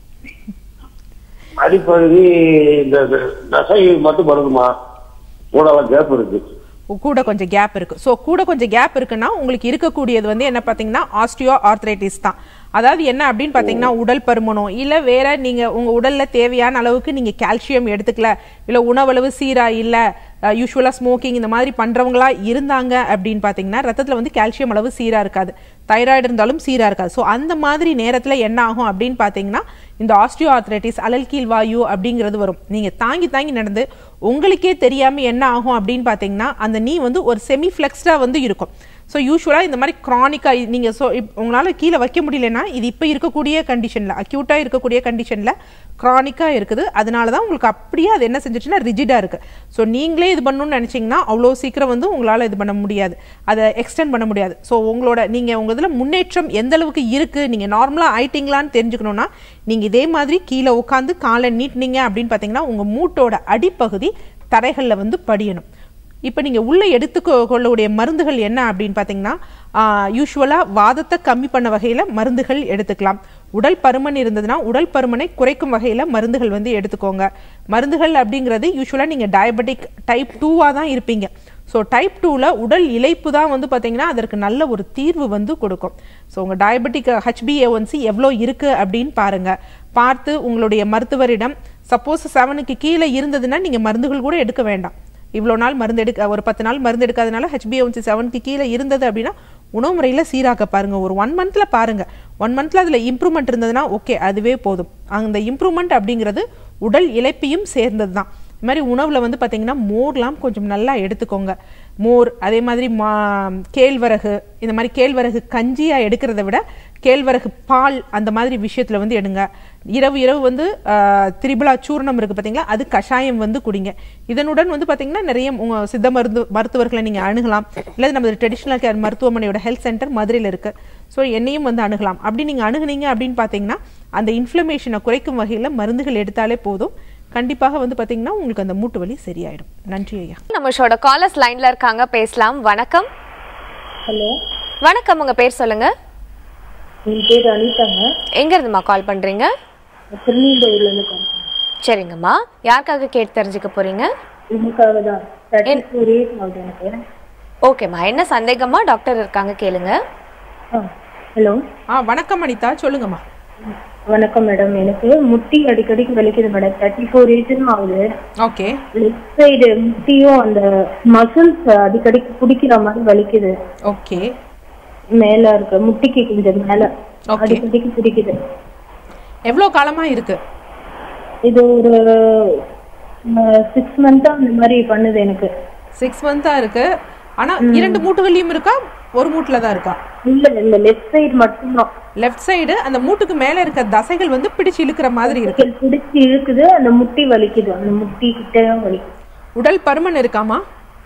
அடிப்பகுதி இந்த இந்த தசை மட்டும் வருதுமா கூடலாம் கேப் இருக்கு கூட கொஞ்சம் கேப் இருக்கு ஸோ கூட கொஞ்சம் கேப் இருக்குன்னா உங்களுக்கு இருக்கக்கூடியது வந்து என்ன பார்த்தீங்கன்னா ஆஸ்டியோ ஆர்த்ரைட்டிஸ் தான் அதாவது என்ன அப்படின்னு பார்த்தீங்கன்னா உடல் பருமனோ இல்லை வேற நீங்க உங்க உடல்ல தேவையான அளவுக்கு நீங்க கால்சியம் எடுத்துக்கல இல்லை உணவளவு சீரா இல்லை யூஸ்வலாக ஸ்மோக்கிங் இந்த மாதிரி பண்றவங்களா இருந்தாங்க அப்படின்னு பார்த்தீங்கன்னா ரத்தத்தில் வந்து கால்சியம் அளவு சீரா இருக்காது தைராய்டு இருந்தாலும் சீரா இருக்காது ஸோ அந்த மாதிரி நேரத்தில் என்ன ஆகும் அப்படின்னு பார்த்தீங்கன்னா இந்த ஆஸ்டியோ ஆர்த்ரைட்டிஸ் அலல் கீழ் வாயு அப்படிங்கிறது வரும் நீங்க தாங்கி தாங்கி நடந்து உங்களுக்கே தெரியாம என்ன ஆகும் அப்படின்னு பார்த்தீங்கன்னா அந்த நீ வந்து ஒரு செமி ஃபிளெக்ஸ்டா வந்து இருக்கும் ஸோ யூஸ்வலாக இந்த மாதிரி க்ரானிக்காக நீங்கள் ஸோ உங்களால் கீழே வைக்க முடியலன்னா இது இப்போ இருக்கக்கூடிய கண்டிஷனில் அக்யூட்டாக இருக்கக்கூடிய கண்டிஷனில் க்ரானிக்காக இருக்குது அதனால தான் உங்களுக்கு அப்படியே அது என்ன செஞ்சிச்சுன்னா ரிஜிடாக இருக்குது ஸோ நீங்களே இது பண்ணணும்னு நினச்சிங்கன்னா அவ்வளோ சீக்கிரம் வந்து உங்களால் இது பண்ண முடியாது அதை எக்ஸ்டெண்ட் பண்ண முடியாது ஸோ உங்களோட நீங்கள் உங்கள் இதில் முன்னேற்றம் எந்த அளவுக்கு இருக்குது நீங்கள் நார்மலாக ஆயிட்டீங்களான்னு தெரிஞ்சுக்கணுன்னா நீங்கள் இதே மாதிரி கீழே உட்காந்து காலை நீட்டினீங்க அப்படின்னு பார்த்தீங்கன்னா உங்கள் மூட்டோட அடிப்பகுதி தரைகளில் வந்து படியணும் இப்போ நீங்கள் உள்ளே எடுத்துக்கொ கொள்ளக்கூடிய மருந்துகள் என்ன அப்படின்னு பார்த்தீங்கன்னா யூஸ்வலாக வாதத்தை கம்மி பண்ண வகையில் மருந்துகள் எடுத்துக்கலாம் உடல் பருமன் இருந்ததுன்னா உடல் பருமனை குறைக்கும் வகையில் மருந்துகள் வந்து எடுத்துக்கோங்க மருந்துகள் அப்படிங்கிறது யூஸ்வலாக நீங்கள் டயபெட்டிக் டைப் டூவாக தான் இருப்பீங்க ஸோ டைப் டூவில் உடல் இழைப்பு தான் வந்து பார்த்தீங்கன்னா அதற்கு நல்ல ஒரு தீர்வு வந்து கொடுக்கும் ஸோ உங்கள் டயபெட்டிக் ஹெச்பிஏஒன்சி எவ்வளோ இருக்குது அப்படின்னு பாருங்கள் பார்த்து உங்களுடைய மருத்துவரிடம் சப்போஸ் செவனுக்கு கீழே இருந்ததுன்னா நீங்கள் மருந்துகள் கூட எடுக்க வேண்டாம் இவ்வளோ நாள் மருந்து எடுக்க ஒரு பத்து நாள் மருந்து எடுக்காதனால ஹெச்பிஏஒன்சி செவனுக்கு கீழே இருந்தது அப்படின்னா உணவு முறையில் சீராக்க பாருங்க ஒரு ஒன் மந்த்ல பாருங்க ஒன் மந்த்ல அதில் இம்ப்ரூவ்மெண்ட் இருந்ததுன்னா ஓகே அதுவே போதும் அந்த இம்ப்ரூவ்மெண்ட் அப்படிங்கிறது உடல் இழைப்பையும் சேர்ந்தது தான் இது மாதிரி உணவுல வந்து பார்த்தீங்கன்னா மோர்லாம் கொஞ்சம் நல்லா எடுத்துக்கோங்க மோர் அதே மாதிரி மா கேழ்வரகு இந்த மாதிரி கேழ்வரகு கஞ்சியா எடுக்கிறத விட கேழ்வரகு பால் அந்த மாதிரி விஷயத்துல வந்து எடுங்க இரவு இரவு வந்து ஆஹ், திரிபலா சூர்ணம் இருக்கு பாத்தீங்களா அது கஷாயம் வந்து குடிங்க இதனுடன் வந்து பாத்தீங்கன்னா நிறைய உங்க சித்த மருந்து மருத்துவர்களை நீங்க அணுகலாம் இல்லை நம்ம ட்ரெடிஷ்னல் கேர் மருத்துவமனையோட ஹெல்த் சென்டர் மதுரையில் இருக்கு ஸோ என்னையும் வந்து அணுகலாம் அப்படி நீங்க அணுகுனீங்க அப்படின்னு பார்த்தீங்கன்னா அந்த இன்ஃப்ளமேஷனை குறைக்கும் வகையில் மருந்துகள் எடுத்தாலே போதும் கண்டிப்பாக வந்து பாத்தீங்கன்னா உங்களுக்கு அந்த மூட்டு வலி சரியாயிடும் நன்றி ஐயா நம்ம ஷோட காலர்ஸ் லைன்ல இருக்காங்க பேசலாம் வணக்கம் ஹலோ வணக்கம் உங்க பேர் சொல்லுங்க என் பேர் அனிதாங்க எங்க இருந்துமா கால் பண்றீங்க திருநெல்வேலியில இருந்து கால் சரிங்கம்மா யாருக்காக கேட்டு தெரிஞ்சுக்க போறீங்க இதுக்காக தான் தேர்ட்டி ஃபோர் இயர்ஸ் ஆகுது எனக்கு ஓகேம்மா என்ன சந்தேகமா டாக்டர் இருக்காங்க கேளுங்க ஆ ஹலோ ஆ வணக்கம் அனிதா சொல்லுங்கம்மா வணக்கம் மேடம் எனக்கு முட்டி அடிக்கடிக்கு வலிக்குது மேடம் தேர்ட்டி ஃபோர் ஏஜ்னு ஆகுது ஓகே லெஃப்ட் சைடு முட்டியும் அந்த மசில்ஸ் அடிக்கடிக்கு பிடிக்கிற மாதிரி வலிக்குது ஓகே மேல இருக்க முட்டிக்கு கொஞ்சம் மேல Okay. அடிக்கடிக்கு பிடிக்குது எவ்வளோ காலமா இருக்கு இது ஒரு சிக்ஸ் மந்த்தா அந்த மாதிரி பண்ணுது எனக்கு சிக்ஸ் மந்த்தா இருக்கு ஆனா இரண்டு மூட்டுகள்லயும் இருக்கா ஒரு மூட்டுல தான் இருக்கா இல்ல இல்ல லெஃப்ட் சைடு மட்டும்தான் லெஃப்ட் சைடு அந்த மூட்டுக்கு மேல இருக்க தசைகள் வந்து பிடிச்சு இழுக்கிற மாதிரி இருக்கு பிடிச்சி இழுக்குது அந்த முட்டி வலிக்குது அந்த முட்டி கிட்டயும் வலிக்குது உடல் பருமன் இருக்காமா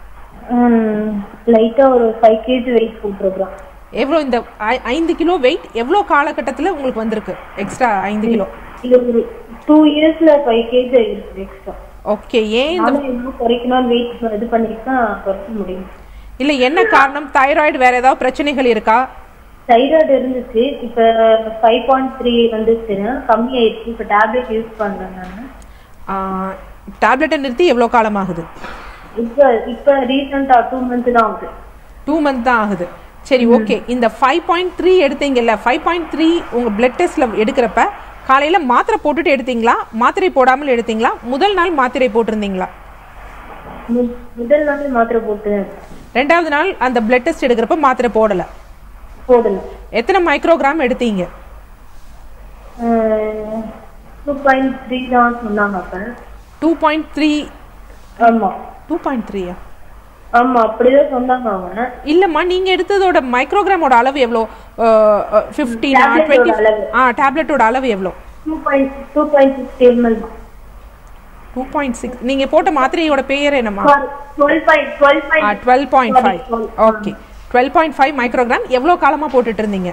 லைட்டா ஒரு ஃபைவ் கேஜி வெயிட் போட்டிருக்கிறோம் எவ்வளோ இந்த ஐ- ஐந்து கிலோ வெயிட் எவ்வளோ காலகட்டத்துல உங்களுக்கு வந்திருக்கு எக்ஸ்ட்ரா ஐந்து கிலோ இது ஒரு டூ இயர்ஸ்ல ஃபைவ் கேஜி இருக்கு எக்ஸ்ட்ரா ஓகே ஏன் இந்த நானும் இன்னும் குறைக்கணும்னு வெயிட் இது பண்ணிட்டு குறைக்க முடியும் இல்ல என்ன காரணம் தைராய்டு வேற ஏதாவது பிரச்சனைகள் இருக்கா தைராய்டு இருந்துச்சு இப்ப ஃபைவ் பாயிண்ட் த்ரீ வந்துச்சுன்னா கம்மி ஆயிடுச்சு இப்ப டேப்லெட் யூஸ் பண்றேன் நான் டேப்லெட்டை நிறுத்தி எவ்வளோ காலம் ஆகுது இப்ப இப்ப ரீசெண்டா டூ மந்த் தான் ஆகுது டூ மந்த் தான் ஆகுது சரி ஓகே இந்த ஃபைவ் பாயிண்ட் த்ரீ எடுத்தீங்கல்ல ஃபைவ் பாயிண்ட் த்ரீ உங்கள் பிளட் டெஸ்ட்டில் எடுக்கிறப்ப காலையில் மாத்திரை போட்டுட்டு எடுத்தீங்களா மாத்திரை போடாமல் எடுத்தீங்களா முதல் நாள் மாத்திரை போட்டிருந்தீங்களா மு- முதல் நாள் மாத்திரை போட்டு ரெண்டாவது நாள் அந்த பிளட் டெஸ்ட் எடுக்கிறப்ப மாத்திரை போடலை போடல எத்தனை மைக்ரோகிராம் எடுத்தீங்க டூ பாயிண்ட் த்ரீ தான் சொன்னாங்க அப்ப டூ பாயிண்ட் த்ரீ ஆமா டூ பாயிண்ட் த்ரீயா ஆமா அப்படிதான் சொன்னாங்க அவங்க இல்லைம்மா நீங்கள் எடுத்ததோட மைக்ரோகிராமோட அளவு எவ்வளோ ஃபிஃப்டீனா Tablet ஓட டுவெண்ட்டி அளவு. ஆ டேப்லெட்டோட அளவு எவ்வளோ two point two point six ML two point six நீங்கள் போட்ட மாத்திரையோட பெயர் என்னம்மா twelve point twelve point twelve point five Sorry, okay twelve point five microgram எவ்வளோ காலமாக போட்டுட்டு இருந்தீங்க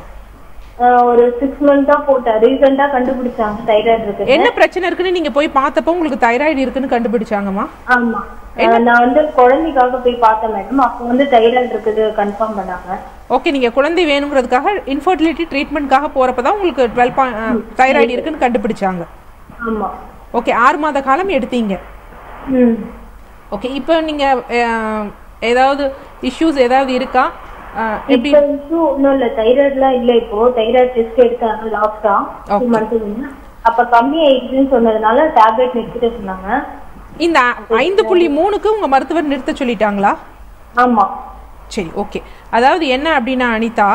ஒரு சிக்ஸ் மந்த் தான் போட்டேன் ரீசெண்டா கண்டுபிடிச்சாங்க தைராய்டு இருக்கு என்ன பிரச்சனை இருக்குன்னு நீங்க போய் பார்த்தப்போ உங்களுக்கு தைராய்டு இருக்குன்னு கண்டுபிடிச்சாங்கம்மா ஆமா அஹ் நான் வந்து குழந்தைக்காக போய் பார்த்தேன் மேடம் அப்போ வந்து தைராய்டு இருக்குது கன்ஃபார்ம் பண்ணாங்க ஓகே நீங்க குழந்தை வேணுங்கிறதுக்காக இன்ஃபர்டிலிட்டி ட்ரீட்மெண்ட்காக போறப்ப தான் உங்களுக்கு டுவெல் தைராய்டு இருக்குன்னு கண்டுபிடிச்சாங்க ஆமா ஓகே ஆறு மாத காலம் எடுத்தீங்க ம் ஓகே இப்போ நீங்க அஹ், ஏதாவது இஷ்யூஸ் ஏதாவது இருக்கா அஹ், எப்படி இப்ப issue ஒண்ணும் இல்ல தைராய்டுலாம் இல்ல இப்போ தைராய்டு டெஸ்ட் எடுத்தாங்க லாஸ்டா டூ Okay. மந்த்ஸ் அப்ப கம்மி ஆயிடுச்சுன்னு சொன்னதுனால டேப்லெட் நிறுத்திட்டு சொன்னாங்க இந்த ஐந்து புள்ளி மூணுக்கு உங்க மருத்துவர் நிறுத்த சொல்லிட்டாங்களா ஆமா சரி ஓகே அதாவது என்ன அப்படின்னா அனிதா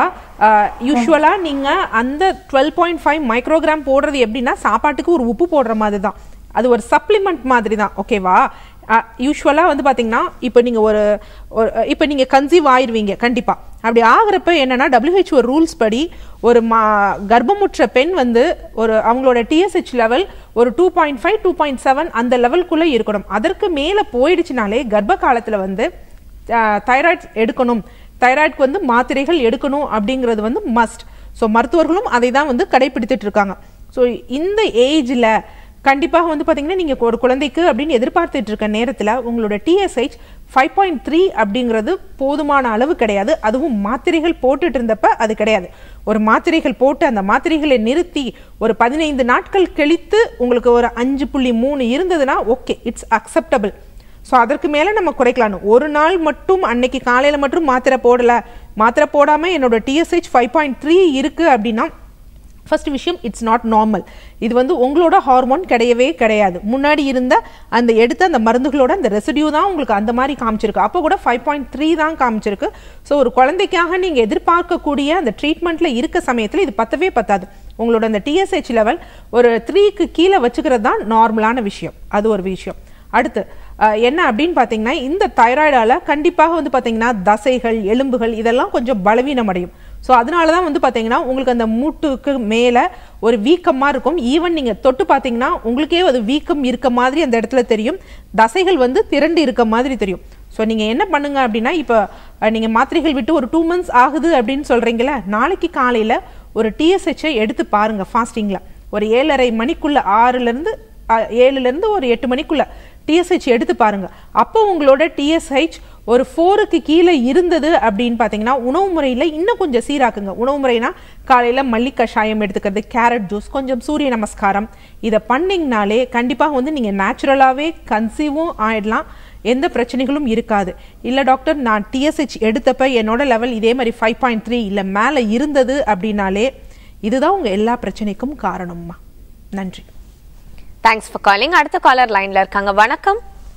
யூஸ்வலாக நீங்கள் அந்த டுவெல் பாயிண்ட் ஃபைவ் மைக்ரோகிராம் போடுறது எப்படின்னா சாப்பாட்டுக்கு ஒரு உப்பு போடுற மாதிரி தான் அது ஒரு சப்ளிமெண்ட் மாதிரி தான் ஓகேவா யூஸ்வலாக வந்து பார்த்தீங்கன்னா இப்போ நீங்கள் ஒரு ஒரு- இப்போ நீங்கள் கன்சீவ் ஆயிருவீங்க கண்டிப்பாக அப்படி ஆகிறப்ப என்னன்னா WHO ரூல்ஸ் படி ஒரு மா கர்ப்பமுற்ற பெண் வந்து ஒரு அவங்களோட டிஎஸ்ஹெச் லெவல் ஒரு two point five two point seven அந்த லெவல்குள்ளே இருக்கணும் அதற்கு மேலே போயிடுச்சுனாலே கர்ப்ப காலத்தில் வந்து தைராய்டு எடுக்கணும் தைராய்டுக்கு வந்து மாத்திரைகள் எடுக்கணும் அப்படிங்கிறது வந்து மஸ்ட் ஸோ மருத்துவர்களும் அதை தான் வந்து கடைபிடித்துட்டு இருக்காங்க ஸோ இந்த ஏஜில் கண்டிப்பாக வந்து பார்த்தீங்கன்னா நீங்கள் ஒரு குழந்தைக்கு அப்படின்னு எதிர்பார்த்துட்டு இருக்க நேரத்தில் உங்களோட டிஎஸ்ஹெச் ஃபைவ் பாயிண்ட் த்ரீ அப்படிங்கிறது போதுமான அளவு கிடையாது அதுவும் மாத்திரைகள் போட்டுட்டு இருந்தப்ப அது கிடையாது ஒரு மாத்திரைகள் போட்டு அந்த மாத்திரைகளை நிறுத்தி ஒரு பதினைந்து நாட்கள் கழித்து உங்களுக்கு ஒரு அஞ்சு புள்ளி மூணு இருந்ததுன்னா ஓகே இட்ஸ் அக்செப்டபிள் ஸோ அதற்கு மேலே நம்ம குறைக்கலாம் ஒரு நாள் மட்டும் அன்னைக்கு காலையில் மட்டும் மாத்திரை போடலை மாத்திரை போடாமல் என்னோட டிஎஸ்ஹெச் ஃபைவ் பாயிண்ட் த்ரீ இருக்குது அப்படின்னா ஃபர்ஸ்ட் விஷயம் இட்ஸ் நாட் நார்மல் இது வந்து உங்களோட ஹார்மோன் கிடையவே கிடையாது முன்னாடி இருந்த அந்த எடுத்த அந்த மருந்துகளோட அந்த ரெசிடியூ தான் உங்களுக்கு அந்த மாதிரி காமிச்சிருக்கு அப்போ கூட ஃபைவ் பாயிண்ட் த்ரீ தான் காமிச்சிருக்கு ஸோ ஒரு குழந்தைக்காக நீங்கள் எதிர்பார்க்கக்கூடிய அந்த ட்ரீட்மெண்ட்டில் இருக்க சமயத்தில் இது பத்தவே பத்தாது உங்களோட அந்த டிஎஸ்ஹெச் லெவல் ஒரு த்ரீக்கு கீழே வச்சுக்கிறது தான் நார்மலான விஷயம் அது ஒரு விஷயம் அடுத்து அஹ், என்ன அப்படின்னு பார்த்தீங்கன்னா இந்த தைராய்டால கண்டிப்பாக வந்து பார்த்தீங்கன்னா தசைகள் எலும்புகள் இதெல்லாம் கொஞ்சம் பலவீனம் அடையும் ஸோ அதனால தான் வந்து பார்த்தீங்கன்னா உங்களுக்கு அந்த மூட்டுக்கு மேலே ஒரு வீக்கமாக இருக்கும் ஈவன் நீங்கள் தொட்டு பார்த்தீங்கன்னா உங்களுக்கே அது வீக்கம் இருக்க மாதிரி அந்த இடத்துல தெரியும் தசைகள் வந்து திரண்டு இருக்க மாதிரி தெரியும் ஸோ நீங்கள் என்ன பண்ணுங்க அப்படின்னா இப்போ நீங்கள் மாத்திரைகள் விட்டு ஒரு டூ மந்த்ஸ் ஆகுது அப்படின்னு சொல்கிறீங்களா நாளைக்கு காலையில் ஒரு டிஎஸ்ஹெச்சை எடுத்து பாருங்கள் ஃபாஸ்டிங்கில் ஒரு ஏழரை மணிக்குள்ள ஆறுலேருந்து ஏழுலேருந்து ஒரு எட்டு மணிக்குள்ள டிஎஸ்ஹெச் எடுத்து பாருங்க அப்போ உங்களோட டிஎஸ்ஹெச் ஒரு ஃபோருக்கு கீழே இருந்தது அப்படின்னு பார்த்தீங்கன்னா உணவு முறையில் இன்னும் கொஞ்சம் சீராக்குங்க உணவு முறைனா காலையில் மல்லி கஷாயம் எடுத்துக்கிறது கேரட் ஜூஸ் கொஞ்சம் சூரிய நமஸ்காரம் இதை பண்ணிங்கனாலே கண்டிப்பாக வந்து நீங்கள் நேச்சுரலாகவே கன்சீவும் ஆயிடலாம் எந்த பிரச்சனைகளும் இருக்காது இல்லை டாக்டர் நான் டிஎஸ்ஹெச் எடுத்தப்ப என்னோட லெவல் இதே மாதிரி ஃபைவ் பாயிண்ட் த்ரீ இல்லை மேலே இருந்தது அப்படின்னாலே இதுதான் உங்கள் எல்லா பிரச்சனைக்கும் காரணம்மா நன்றி தேங்க்ஸ் ஃபார் காலிங் அடுத்த காலர் லைன்ல இருக்காங்க வணக்கம்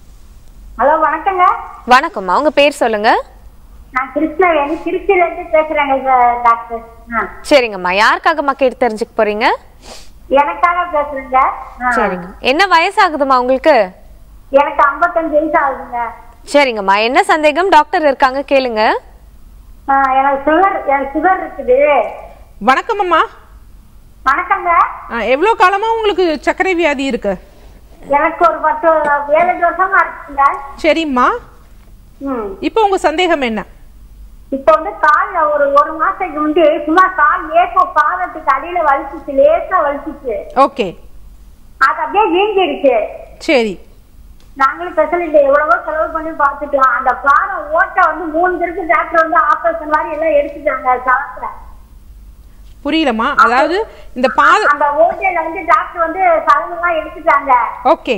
ஹலோ வணக்கங்க வணக்கம்மா உங்க பேர் சொல்லுங்க நான் கிருஷ்ணவேணி திருச்சியில இருந்து பேசுறேங்க சார் டாக்டர் ஆ. சரிங்கம்மா யாருக்காகம்மா கேட்டு தெரிஞ்சுக்க போறீங்க எனக்காக பேசுறேங்க ஆ. சரிங்க என்ன வயசாகுதுமா உங்களுக்கு எனக்கு 55 வயசு ஆகுதுங்க சரிங்கம்மா என்ன சந்தேகம் டாக்டர் இருக்காங்க கேளுங்க ஆ, எனக்கு சுகர் எனக்கு சுகர் இருக்குது வணக்கம் அம்மா வணக்கங்க எவ்வளோ காலமா உங்களுக்கு சர்க்கரை வியாதி இருக்கு எனக்கு ஒரு பத்து ஏழு எட்டு வருஷமா இருக்குங்க சரிம்மா ம் இப்போ உங்க சந்தேகம் என்ன இப்போ வந்து கால்ல ஒரு ஒரு மாசத்துக்கு முந்தி சும்மா கால் ஏக்கோ பாதத்துக்கு அடியில வலிச்சிச்சு லேசா வலிச்சிச்சு ஓகே அது அப்படியே வீங்கிடுச்சு சரி நாங்களும் ஸ்பெஷலிட்டி எவ்வளவோ செலவு பண்ணி பார்த்துட்டோம் அந்த பாடம் ஓட்டை வந்து மூணு பேருக்கு டாக்டர் வந்து ஆபரேஷன் மாதிரி எல்லாம் எடுத்துட்டாங்க சாப்பிட்ட புரியலம்மா அதாவது இந்த பாத அந்த ஓட்டையில வந்து டாக்டர் வந்து சலங்கெல்லாம் எடுத்துட்டாங்க ஓகே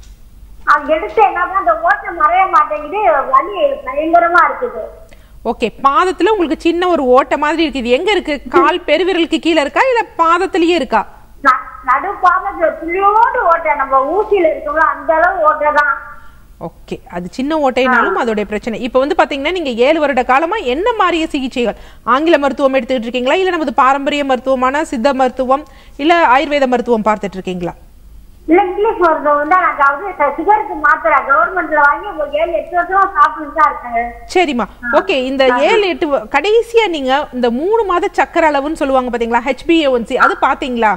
அது எடுத்து என்ன அந்த ஓட்டை மறைய மாட்டேங்குது வலி பயங்கரமா இருக்குது ஓகே பாதத்துல உங்களுக்கு சின்ன ஒரு ஓட்டை மாதிரி இருக்கு இது எங்க இருக்கு கால் பெருவிரலுக்கு கீழே இருக்கா இல்ல பாதத்திலேயே இருக்கா ந- நடு பாதத்துல துளியோடு ஓட்டை நம்ம ஊசியில இருக்கோம்ல அந்த அளவு ஓட்டை தான் ஓகே அது சின்ன ஓட்டைனாலும் அதோடைய பிரச்சனை இப்போ வந்து பாத்தீங்கன்னா நீங்க ஏழு வருட காலமா என்ன மாதிரிய சிகிச்சைகள் ஆங்கில மருத்துவம் எடுத்துக்கிட்டு இருக்கீங்களா இல்ல நமது பாரம்பரிய மருத்துவமான சித்த மருத்துவம் இல்ல ஆயுர்வேத மருத்துவம் பார்த்துட்டு இருக்கீங்களா இல்ல இங்கிலீஷ் மருத்துவம் தான் நான் அதாவது சுகருக்கு மாத்திரை கவர்மெண்ட்ல வாங்கி ஒரு ஏழு எட்டு வருஷமா சாப்பிட்டுட்டு தான் இருக்கேன் சரிம்மா ஓகே இந்த ஏழு எட்டு வ- கடைசியா நீங்க இந்த மூணு மாத சக்கர அளவுன்னு சொல்லுவாங்க பாத்தீங்களா ஹெச்பிஏஒன்சி அது பாத்தீங்களா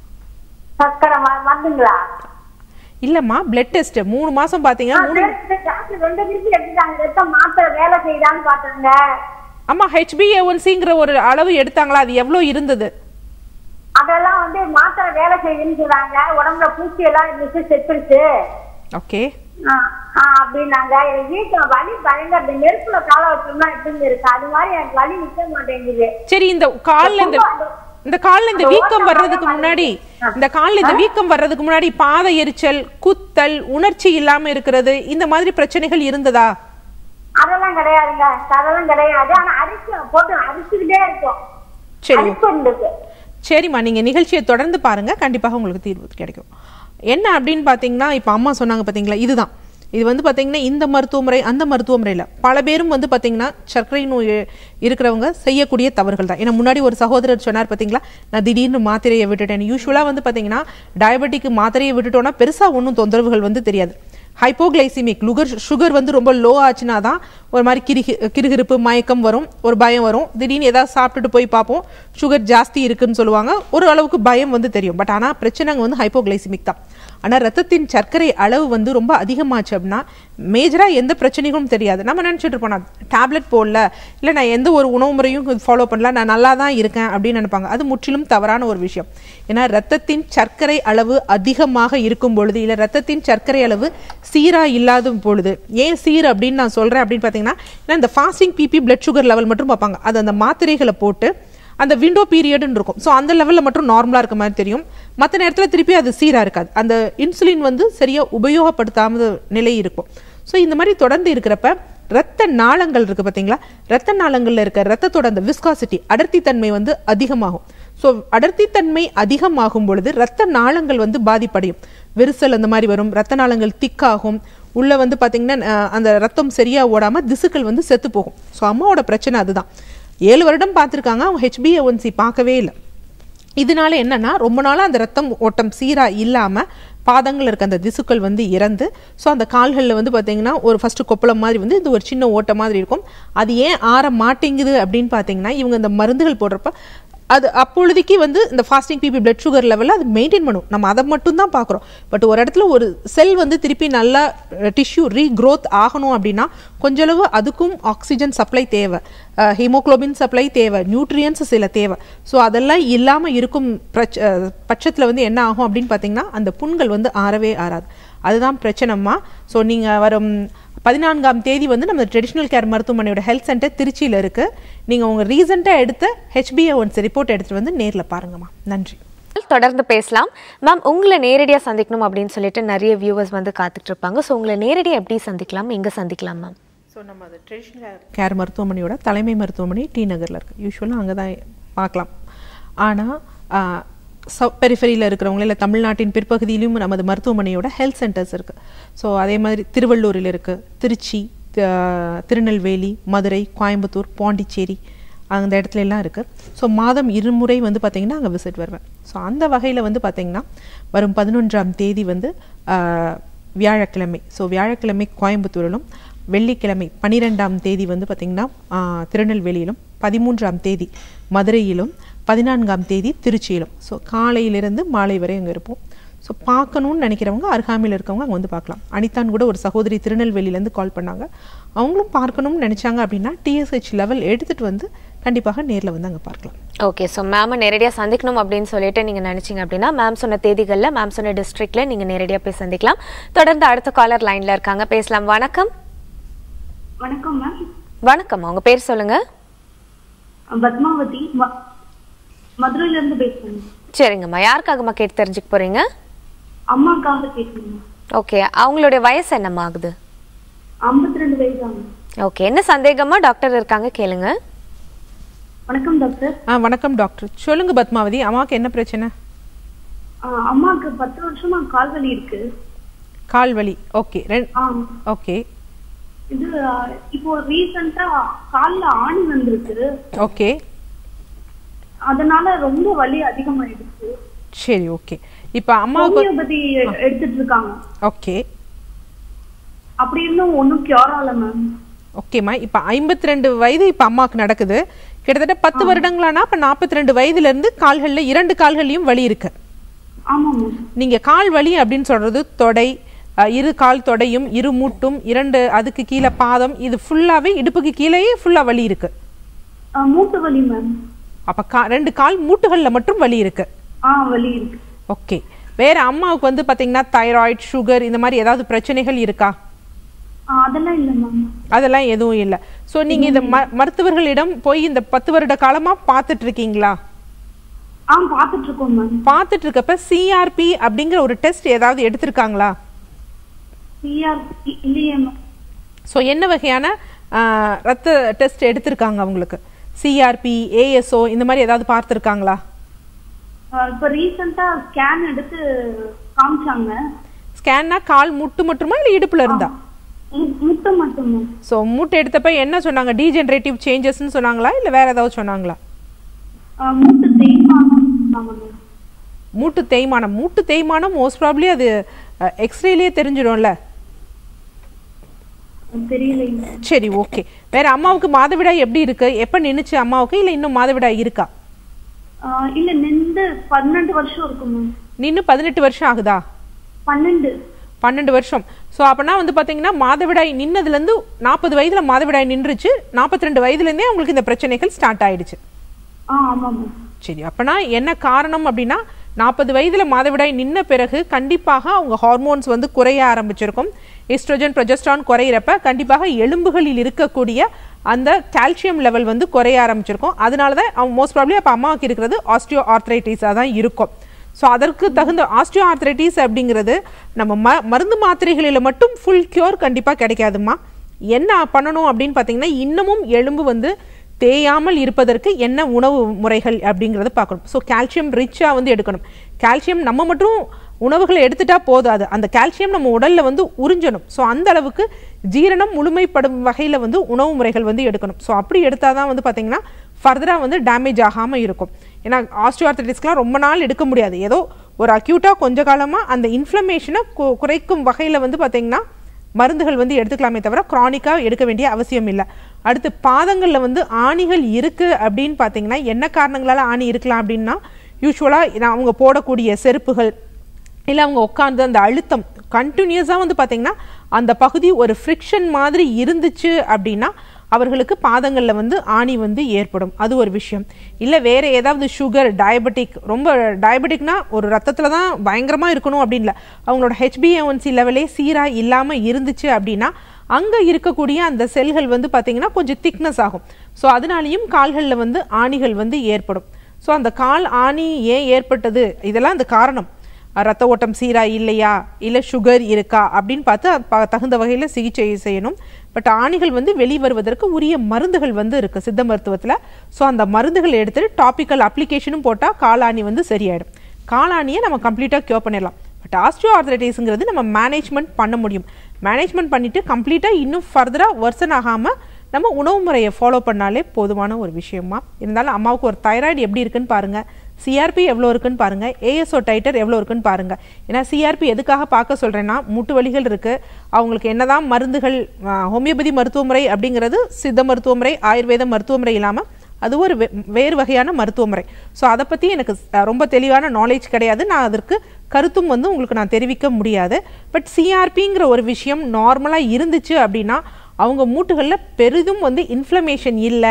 சக்கரை ம- மருந்துங்களா இல்லம்மா பிளட் டெஸ்ட் மூணு மாசம் பாத்தீங்க மூணு டாக்டர் ரெண்டு நிமிஷம் எடுத்துட்டாங்க ரத்தம் மாத்திரை வேலை செய்யுதான்னு பாத்துருங்க ஆமா ஹெச்பிஏஒன்சிங்கிற ஒரு அளவு எடுத்தாங்களா அது எவ்வளவு இருந்தது அதெல்லாம் வந்து மாத்திரை வேலை செய்யுதுன்னு சொன்னாங்க உடம்புல பூச்சி எல்லாம் இருந்துச்சு செத்துருச்சு ஓகே ஆ, ஆ, அப்படின்னாங்க எனக்கு வீட்டுல வலி பயங்கர இந்த நெருப்புல கால வச்சோம்னா எப்படி இருக்கு அது மாதிரி எனக்கு வலி நிக்க மாட்டேங்குது சரி இந்த கால்ல இந்த இந்த கால்ல இந்த வீக்கம் வர்றதுக்கு முன்னாடி இந்த கால்ல இந்த வீக்கம் வர்றதுக்கு முன்னாடி பாத எரிச்சல் குத்தல் உணர்ச்சி இல்லாம இருக்கிறது இந்த மாதிரி பிரச்சனைகள் இருந்ததா அதெல்லாம் கிடையாதுங்க அதெல்லாம் கிடையாது ஆனா அரிசி போட்டு அரிச்சுக்கிட்டே இருக்கும் சரி அரிப்பு இருந்துச்சு சரிம்மா நீங்க நிகழ்ச்சியை தொடர்ந்து பாருங்க கண்டிப்பாக உங்களுக்கு தீர்வு கிடைக்கும் என்ன அப்படின்னு பாத்தீங்கன்னா இப்போ அம்மா சொன்னாங்க பாத்தீங்களா இதுதான் இது வந்து பாத்தீங்கன்னா இந்த மருத்துவ முறை அந்த மருத்துவ முறையில் பல பேரும் வந்து பாத்தீங்கன்னா சர்க்கரை நோய் இருக்கிறவங்க செய்யக்கூடிய தவறுகள் தான் ஏன்னா முன்னாடி ஒரு சகோதரர் சொன்னார் பாத்தீங்களா நான் திடீர்னு மாத்திரையை விட்டுட்டேன் யூஸ்வலாக வந்து பாத்தீங்கன்னா டயபெட்டிக் மாத்திரையை விட்டுட்டோம்னா பெருசா ஒன்றும் தொந்தரவுகள் வந்து தெரியாது ஹைப்போகிளைசிமிக் லுகர் சுகர் வந்து ரொம்ப லோ ஆச்சுன்னா தான் ஒரு மாதிரி கிருகி கிருகிருப்பு மயக்கம் வரும் ஒரு பயம் வரும் திடீர்னு ஏதாவது சாப்பிட்டுட்டு போய் பார்ப்போம் சுகர் ஜாஸ்தி இருக்குன்னு சொல்லுவாங்க ஒரு அளவுக்கு பயம் வந்து தெரியும் பட் ஆனால் பிரச்சனை அங்கே வந்து ஹைப்போகிளைசிமிக் தான் ஆனால் ரத்தத்தின் சர்க்கரை அளவு வந்து ரொம்ப அதிகமாச்சு அப்படின்னா மேஜராக எந்த பிரச்சனைகளும் தெரியாது நம்ம நினச்சிட்டு இருப்போம் நான் டேப்லெட் போடல இல்லை நான் எந்த ஒரு உணவு முறையும் ஃபாலோ பண்ணல நான் நல்லா தான் இருக்கேன் அப்படின்னு நினைப்பாங்க அது முற்றிலும் தவறான ஒரு விஷயம் ஏன்னா ரத்தத்தின் சர்க்கரை அளவு அதிகமாக இருக்கும் பொழுது இல்லை ரத்தத்தின் சர்க்கரை அளவு சீரா இல்லாத பொழுது ஏன் சீர் அப்படின்னு நான் சொல்றேன் அப்படின்னு பார்த்தீங்கன்னா ஏன்னா இந்த fasting BP blood sugar level மட்டும் பார்ப்பாங்க அது அந்த மாத்திரைகளை போட்டு அந்த விண்டோ பீரியட்னு இருக்கும் ஸோ அந்த லெவலில் மட்டும் நார்மலாக இருக்க மாதிரி தெரியும் மற்ற நேரத்தில் திருப்பி அது சீராக இருக்காது அந்த இன்சுலின் வந்து சரியாக உபயோகப்படுத்தாம நிலை இருக்கும் ஸோ இந்த மாதிரி தொடர்ந்து இருக்கிறப்ப ரத்த நாளங்கள் இருக்கு பார்த்தீங்களா ரத்த நாளங்களில் இருக்க ரத்தத்தோட அந்த விஸ்காசிட்டி அடர்த்தி தன்மை வந்து அதிகமாகும் ஸோ அடர்த்தி தன்மை அதிகமாகும் பொழுது ரத்த நாளங்கள் வந்து பாதிப்படையும் விரிசல் அந்த மாதிரி வரும் ரத்த நாளங்கள் திக்காகும் உள்ள வந்து பார்த்தீங்கன்னா அஹ், அந்த ரத்தம் சரியா ஓடாம திசுக்கள் வந்து செத்து போகும் ஸோ அம்மாவோட பிரச்சனை அதுதான் ஏழு வருடம் பார்த்துருக்காங்க அவங்க ஹெச்பிஏஒன்சி பார்க்கவே இல்லை இதனால என்னன்னா ரொம்ப நாளா அந்த ரத்தம் ஓட்டம் சீரா இல்லாம பாதங்கள் இருக்க அந்த திசுக்கள் வந்து இறந்து ஸோ அந்த கால்களில் வந்து பார்த்தீங்கன்னா ஒரு ஃபர்ஸ்ட் கொப்பளம் மாதிரி வந்து இது ஒரு சின்ன ஓட்டை மாதிரி இருக்கும் அது ஏன் ஆற மாட்டேங்குது அப்படின்னு பார்த்தீங்கன்னா இவங்க இந்த மருந்துகள் போடுறப்ப அது அப்பொழுதைக்கு வந்து இந்த ஃபாஸ்டிங் பிபி பிளட் சுகர் லெவலில் அது மெயின்டைன் பண்ணும் நம்ம அதை மட்டும் தான் பார்க்குறோம் பட் ஒரு இடத்துல ஒரு செல் வந்து திருப்பி நல்லா டிஷ்யூ ரீக்ரோத் ஆகணும் அப்படின்னா கொஞ்சளவு அதுக்கும் ஆக்சிஜன் சப்ளை தேவை ஹீமோக்ளோபின் சப்ளை தேவை நியூட்ரியன்ஸ் சில தேவை ஸோ அதெல்லாம் இல்லாமல் இருக்கும் பிரச்ச பட்சத்தில் வந்து என்ன ஆகும் அப்படின்னு பார்த்தீங்கன்னா அந்த புண்கள் வந்து ஆறவே ஆறாது அதுதான் பிரச்சனைம்மா ஸோ நீங்கள் வரும் பதினான்காம் தேதி வந்து நம்ம ட்ரெடிஷ்னல் கேர் மருத்துவமனையோட ஹெல்த் சென்டர் திருச்சியில் இருக்கு நீங்கள் உங்கள் ரீசெண்டாக எடுத்த ஹெச்பிஏ ஒன்ஸ் ரிப்போர்ட் எடுத்துகிட்டு வந்து நேரில் பாருங்கம்மா நன்றி தொடர்ந்து பேசலாம் மேம் உங்களை நேரடியா சந்திக்கணும் அப்படின்னு சொல்லிட்டு நிறைய வியூவர்ஸ் வந்து காத்துட்டு இருப்பாங்க ஸோ உங்களை நேரடியா எப்படி சந்திக்கலாம் எங்க சந்திக்கலாம் மேம் ஸோ நம்ம அது ட்ரெடிஷ்னல் கேர் மருத்துவமனையோட தலைமை மருத்துவமனை டி நகரில் இருக்குது யூஸ்வலாக அங்கே தான் பார்க்கலாம் ஆனால் ச பெரிஃபெரியில் இருக்கிறவங்க இல்லை தமிழ்நாட்டின் பிற்பகுதியிலும் நமது மருத்துவமனையோட ஹெல்த் சென்டர்ஸ் இருக்குது ஸோ அதே மாதிரி திருவள்ளூரில் இருக்குது திருச்சி த- திருநெல்வேலி மதுரை கோயம்புத்தூர் பாண்டிச்சேரி அந்த இடத்துல எல்லாம் இருக்குது ஸோ மாதம் இருமுறை வந்து பார்த்திங்கன்னா அங்கே விசிட் வருவேன் ஸோ அந்த வகையில் வந்து பார்த்திங்கன்னா வரும் பதினொன்றாம் தேதி வந்து ஆஹ், வியாழக்கிழமை ஸோ வியாழக்கிழமை கோயம்புத்தூரிலும் வெள்ளிக்கிழமை பன்னிரெண்டாம் தேதி வந்து பார்த்திங்கன்னா ஆஹ், திருநெல்வேலியிலும் பதிமூன்றாம் தேதி மதுரையிலும் பதினான்காம் தேதி திருச்சியிலும் ஸோ காலையிலிருந்து மாலை வரை அங்கே இருப்போம் ஸோ பார்க்கணும்னு நினைக்கிறவங்க அருகாமையில் இருக்கவங்க அங்கே வந்து பார்க்கலாம் அனிதான் கூட ஒரு சகோதரி திருநெல்வேலியிலேருந்து கால் பண்ணாங்க அவங்களும் பார்க்கணும்னு நினச்சாங்க அப்படின்னா டிஎஸ்ஹெச் லெவல் எடுத்துகிட்டு வந்து கண்டிப்பாக நேரில் வந்து அங்கே பார்க்கலாம் ஓகே ஸோ மேமை நேரடியாக சந்திக்கணும் அப்படின்னு சொல்லிட்டு நீங்கள் நினைச்சீங்க அப்படின்னா மேம் சொன்ன தேதிகளில் மேம் சொன்ன டிஸ்ட்ரிக்ட்ல நீங்கள் நேரடியாக போய் சந்திக்கலாம் தொடர்ந்து அடுத்த காலர் லைனில் இருக்காங்க பேசலாம் வணக்கம் வணக்கம் மேம் வணக்கம் உங்க பேர் சொல்லுங்க பத்மாவதி ம- மதுரையில இருந்து பேசுறேன் சரிங்கம்மா யாருக்காகம்மா கேட்டு தெரிஞ்சுக்க போறீங்க அம்மாக்காக கேட்கணும் ஓகே அவங்களுடைய வயசு என்னம்மா ஆகுது ஐம்பத்தி ரெண்டு வயசு ஆகும் ஓகே என்ன சந்தேகமா டாக்டர் இருக்காங்க கேளுங்க வணக்கம் டாக்டர் ஆ வணக்கம் டாக்டர் சொல்லுங்க பத்மாவதி அம்மாவுக்கு என்ன பிரச்சனை ஆ, அம்மாவுக்கு பத்து வருஷமா கால் வலி இருக்கு கால் வலி ஓகே ரெண்டு ஆ, ஓகே இது ஆ, இப்போ ரீசெண்டா கால்ல ஆணி வந்திருக்கு ஓகே அதனால ரொம்ப வலி அதிகமாயிடுச்சு சரி ஓகே இப்போ அம்மாவுக்கு ஹோமியோபதி எடுத்துட்டு இருக்காங்க ஓகே அப்படி இருந்தும் ஒன்னும் கியூர் ஆகல மேம் ஓகேம்மா இப்போ ஐம்பத்தி ரெண்டு வயது இப்போ அம்மாவுக்கு நடக்குது கிட்டத்தட்ட பத்து வருடங்களானா இப்போ நாற்பத்தி ரெண்டு வயதுலேருந்து கால்களில் இரண்டு கால்கள்லையும் வலி இருக்கு ஆமா மேம் நீங்க கால் வலி அப்படின்னு சொல்றது தொடை அஹ், இரு கால் தொடையும் இரு மூட்டும் இரண்டு அதுக்கு கீழே பாதம் இது ஃபுல்லாவே இடுப்புக்கு கீழேயே ஃபுல்லா வலி இருக்கு ஆ, மூட்டு வலி மேம் அப்ப கா ரெண்டு கால் மூட்டுகள்ல மட்டும் வலி இருக்கு ஆ வலி இருக்கு ஓகே வேற அம்மாவுக்கு வந்து பாத்தீங்கன்னா தைராய்டு சுகர் இந்த மாதிரி ஏதாவது பிரச்சனைகள் இருக்கா ஆ, அதெல்லாம் இல்ல மேம் அதெல்லாம் எதுவும் இல்லை ஸோ நீங்க இந்த ம மருத்துவர்களிடம் போய் இந்த பத்து வருட காலமா பார்த்துட்டு இருக்கீங்களா ஆ பாத்துட்டு இருக்கோம் மேம் பார்த்துட்டு இருக்கப்ப சிஆர்பி அப்படிங்கிற ஒரு டெஸ்ட் ஏதாவது எடுத்திருக்காங்களா சிஆர் இல்லையே மேம் ஸோ என்ன வகையான ஆஹ், ரத்த டெஸ்ட் எடுத்திருக்காங்க அவங்களுக்கு சிஆர்பி ஏஎஸ்ஓ இந்த மாதிரி ஏதாவது பார்த்துருக்காங்களா ஆ, இப்ப ரீசெண்டா ஸ்கேன் எடுத்து காமிச்சாங்க ஸ்கேன்னா கால் முட்டு மட்டுமா இல்லை இடுப்புல இருந்தா மு- முட்டை மட்டும் மேம் ஸோ மூட்டை எடுத்தப்ப என்ன சொன்னாங்க டீஜெனரேட்டிவ் சேஞ்சஸ்ன்னு சொன்னாங்களா இல்லை வேற ஏதாவது சொன்னாங்களா ஆ, மூட்டு தேய்மானம் சொன்னாங்க மேம் மூட்டு தேய்மானம் மூட்டு தேய்மானம் மோஸ்ட் ப்ராப்ளி அது எக்ஸ்ரேலேயே தெரிஞ்சிடும்ல தெரியலைங்க சரி ஓகே வேற அம்மாவுக்கு மாதவிடாய் எப்படி இருக்கு எப்போ நின்னுச்சு அம்மாவுக்கு இல்லை இன்னும் மாதவிடாய் இருக்கா ஆ, இல்ல நின்று பன்னெண்டு வருஷம் இருக்கும் மேம் நின்று பதினெட்டு வருஷம் ஆகுதா பன்னெண்டு பன்னெண்டு வருஷம் ஸோ அப்போனா வந்து பார்த்தீங்கன்னா மாதவிடாய் நின்னதுலேருந்து நாற்பது வயதில் மாதவிடாய் நின்றுச்சு நாற்பத்தி ரெண்டு வயதுலேருந்தே உங்களுக்கு இந்த பிரச்சனைகள் ஸ்டார்ட் ஆயிடுச்சு ஆ ஆமா மேம் சரி அப்போனா என்ன காரணம் அப்படின்னா நாற்பது வயதில் மாதவிடாய் நின்ன பிறகு கண்டிப்பாக அவங்க ஹார்மோன்ஸ் வந்து குறைய ஆரம்பிச்சிருக்கும் எஸ்ட்ரோஜன் ப்ரொஜெஸ்ட்ரான் குறையிறப்ப கண்டிப்பாக எலும்புகளில் இருக்கக்கூடிய அந்த கால்சியம் லெவல் வந்து குறைய ஆரம்பிச்சிருக்கும் அதனால தான் அவங்க மோஸ்ட் ப்ராப்ளி அப்போ அம்மாவுக்கு இருக்கிறது ஆஸ்டியோ ஆர்த்ரைட்டிஸாக தான் இருக்கும் ஸோ அதற்கு தகுந்த ஆஸ்டியோ ஆர்த்ரைட்டிஸ் அப்படிங்கிறது நம்ம ம மருந்து மாத்திரைகளில் மட்டும் ஃபுல் கியூர் கண்டிப்பாக கிடைக்காதுமா என்ன பண்ணணும் அப்படின்னு பார்த்தீங்கன்னா இன்னமும் எலும்பு வந்து தேயாமல் இருப்பதற்கு என்ன உணவு முறைகள் அப்படிங்கிறத பார்க்கணும் ஸோ கால்சியம் ரிச்சாக வந்து எடுக்கணும் கால்சியம் நம்ம மட்டும் உணவுகளை எடுத்துட்டா போதாது அந்த கால்சியம் நம்ம உடல்ல வந்து உறிஞ்சணும் ஸோ அந்த அளவுக்கு ஜீரணம் முழுமைப்படும் வகையில் வந்து உணவு முறைகள் வந்து எடுக்கணும் ஸோ அப்படி எடுத்தால் தான் வந்து பார்த்தீங்கன்னா ஃபர்தராக வந்து டேமேஜ் ஆகாமல் இருக்கும் ஏன்னா ஆஸ்டியோஆர்த்தடிஸ்க்குலாம் ரொம்ப நாள் எடுக்க முடியாது ஏதோ ஒரு அக்யூட்டாக கொஞ்ச காலமாக அந்த இன்ஃப்ளமேஷனை குறைக்கும் வகையில் வந்து பார்த்தீங்கன்னா மருந்துகள் வந்து எடுத்துக்கலாமே தவிர க்ரானிக்காக எடுக்க வேண்டிய அவசியம் இல்லை அடுத்து பாதங்களில் வந்து ஆணிகள் இருக்குது அப்படின்னு பார்த்தீங்கன்னா என்ன காரணங்களால் ஆணி இருக்கலாம் அப்படின்னா யூஸ்வலாக அவங்க போடக்கூடிய செருப்புகள் இல்லை அவங்க உட்காந்து அந்த அழுத்தம் கண்டினியூஸாக வந்து பார்த்தீங்கன்னா அந்த பகுதி ஒரு ஃப்ரிக்ஷன் மாதிரி இருந்துச்சு அப்படின்னா அவர்களுக்கு பாதங்களில் வந்து ஆணி வந்து ஏற்படும் அது ஒரு விஷயம் இல்லை வேற ஏதாவது சுகர் டயபெட்டிக் ரொம்ப டயபெட்டிக்னா ஒரு ரத்தத்தில் தான் பயங்கரமாக இருக்கணும் அப்படின்னு இல்லை அவங்களோட ஹெச்பிஏஒன்சி லெவலே சீராக இல்லாமல் இருந்துச்சு அப்படின்னா அங்கே இருக்கக்கூடிய அந்த செல்கள் வந்து பார்த்தீங்கன்னா கொஞ்சம் திக்னஸ் ஆகும் ஸோ அதனாலேயும் கால்களில் வந்து ஆணிகள் வந்து ஏற்படும் ஸோ அந்த கால் ஆணி ஏன் ஏற்பட்டது இதெல்லாம் அந்த காரணம் ரத்த ஓட்டம் சீரா இல்லையா இல்லை சுகர் இருக்கா அப்படின்னு பார்த்து அது ப- தகுந்த வகையில் சிகிச்சை செய்யணும் பட் ஆணிகள் வந்து வெளிவருவதற்கு உரிய மருந்துகள் வந்து இருக்குது சித்த மருத்துவத்தில் ஸோ அந்த மருந்துகள் எடுத்துட்டு டாபிக்கல் அப்ளிகேஷனும் போட்டால் காலாணி வந்து சரியாயிடும் காலாணியை நம்ம கம்ப்ளீட்டாக க்யூர் பண்ணிடலாம் பட் ஆஸ்டியோ ஆர்த்தரைட்டிஸுங்கிறது நம்ம மேனேஜ்மெண்ட் பண்ண முடியும் மேனேஜ்மெண்ட் பண்ணிட்டு கம்ப்ளீட்டாக இன்னும் ஃபர்தராக வர்சன் ஆகாமல் நம்ம உணவு முறையை ஃபாலோ பண்ணாலே போதுமான ஒரு விஷயமா இருந்தாலும் அம்மாவுக்கு ஒரு தைராய்டு எப்படி இருக்குன்னு பாருங்க சிஆர்பி எவ்வளோ இருக்குன்னு பாருங்க ஏஎஸ்ஓ டைட்டர் எவ்வளோ இருக்குன்னு பாருங்க ஏன்னா சிஆர்பி எதுக்காக பார்க்க சொல்றேன்னா மூட்டு வலிகள் இருக்கு அவங்களுக்கு என்னதான் மருந்துகள் ஆஹ், ஹோமியோபதி மருத்துவ முறை அப்படிங்கிறது சித்த மருத்துவ முறை ஆயுர்வேத மருத்துவ முறை இல்லாமல் அது ஒரு வே- வேறு வகையான மருத்துவ முறை ஸோ அதை பற்றி எனக்கு அஹ், ரொம்ப தெளிவான நாலேஜ் கிடையாது நான் அதற்கு கருத்தும் வந்து உங்களுக்கு நான் தெரிவிக்க முடியாது பட் சிஆர்பிங்கிற ஒரு விஷயம் நார்மலாக இருந்துச்சு அப்படின்னா அவங்க மூட்டுகளில் பெரிதும் வந்து இன்ஃப்ளமேஷன் இல்லை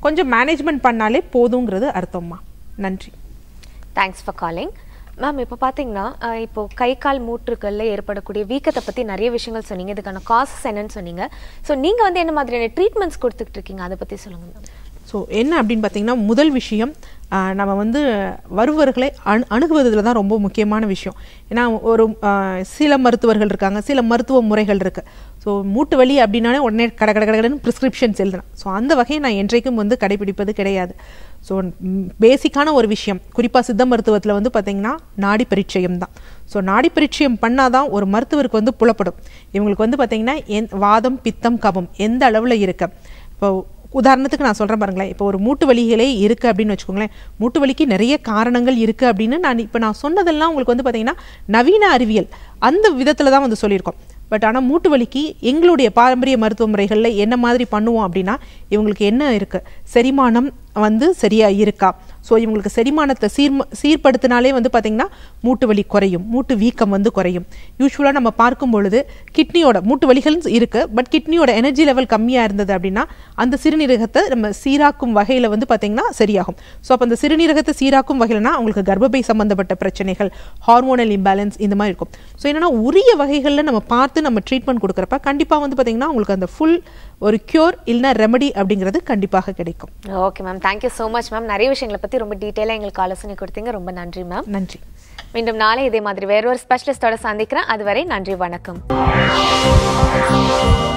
கொஞ்சம் மேனேஜ்மெண்ட் பண்ணாலே போதுங்கிறது அர்த்தம்மா நன்றி தேங்க்ஸ் ஃபார் காலிங் மேம் இப்போ பார்த்தீங்கன்னா அஹ், இப்போ கை கால் மூட்டுகளில் ஏற்படக்கூடிய வீக்கத்தை பற்றி நிறைய விஷயங்கள் சொன்னீங்க இதுக்கான காசஸ் என்னன்னு சொன்னீங்க ஸோ நீங்கள் வந்து என்ன மாதிரியான ட்ரீட்மெண்ட்ஸ் கொடுத்துட்டு இருக்கீங்க அதை பற்றி சொல்லுங்க மேம் ஸோ என்ன அப்படின்னு பார்த்தீங்கன்னா முதல் விஷயம் ஆஹ், நம்ம வந்து வருவர்களை அணு அணுகுவதில் தான் ரொம்ப முக்கியமான விஷயம் ஏன்னா ஒரு ஆஹ், சில மருத்துவர்கள் இருக்காங்க சில மருத்துவ முறைகள் இருக்குது ஸோ மூட்டு வலி அப்படின்னாலே உடனே கட கட கடன்னு ப்ரிஸ்கிரிப்ஷன்ஸ் எழுதணும் ஸோ அந்த வகையை நான் என்றைக்கும் வந்து கடைபிடிப்பது கிடையாது ஸோ பேசிக்கான ஒரு விஷயம் குறிப்பாக சித்த மருத்துவத்தில் வந்து பார்த்தீங்கன்னா நாடி பரிச்சயம் தான் ஸோ நாடி பரிச்சயம் பண்ணாதான் ஒரு மருத்துவருக்கு வந்து புலப்படும் இவங்களுக்கு வந்து பார்த்தீங்கன்னா எந் வாதம் பித்தம் கபம் எந்த அளவில் இருக்கு இப்போ உதாரணத்துக்கு நான் சொல்கிறேன் பாருங்களேன் இப்போ ஒரு மூட்டு வலிகளே இருக்குது அப்படின்னு வச்சுக்கோங்களேன் மூட்டு வலிக்கு நிறைய காரணங்கள் இருக்குது அப்படின்னு நான் இப்போ நான் சொன்னதெல்லாம் உங்களுக்கு வந்து பார்த்தீங்கன்னா நவீன அறிவியல் அந்த விதத்தில் தான் வந்து சொல்லியிருக்கோம் பட் ஆனால் மூட்டு வலிக்கு எங்களுடைய பாரம்பரிய மருத்துவ முறைகளில் என்ன மாதிரி பண்ணுவோம் அப்படின்னா இவங்களுக்கு என்ன இருக்குது செரிமானம் வந்து சரியாக இருக்கா ஸோ இவங்களுக்கு செரிமானத்தை சீர் சீர்படுத்தினாலே வந்து பார்த்திங்கன்னா மூட்டு வலி குறையும் மூட்டு வீக்கம் வந்து குறையும் யூஸ்வலாக நம்ம பார்க்கும் பொழுது கிட்னியோட மூட்டு வலிகள் இருக்குது பட் கிட்னியோட எனர்ஜி லெவல் கம்மியாக இருந்தது அப்படின்னா அந்த சிறுநீரகத்தை நம்ம சீராக்கும் வகையில் வந்து பார்த்திங்கன்னா சரியாகும் ஸோ அப்போ அந்த சிறுநீரகத்தை சீராக்கும் வகையில்னா அவங்களுக்கு கர்ப்பப்பை சம்பந்தப்பட்ட பிரச்சனைகள் ஹார்மோனல் இம்பேலன்ஸ் இந்த மாதிரி இருக்கும் ஸோ என்னன்னா உரிய வகைகளில் நம்ம பார்த்து நம்ம ட்ரீட்மெண்ட் கொடுக்குறப்ப கண்டிப்பாக வந்து பார்த்திங்கன்னா உங்களுக்கு அந்த ஃபுல் ஒரு க்யூர் இல்லைனா ரெமடி அப்படிங்கிறது கண்டிப்பாக கிடைக்கும் okay ma'am thank you so much ma'am நிறைய விஷயங்களை பற்றி ரொம்ப டீட்டெயிலாக எங்களுக்கு ஆலோசனை கொடுத்தீங்க ரொம்ப நன்றி மேம் நன்றி மீண்டும் நாளை இதே மாதிரி வேற ஒரு ஸ்பெஷலிஸ்டோட சந்திக்கிறேன் அதுவரை நன்றி வணக்கம்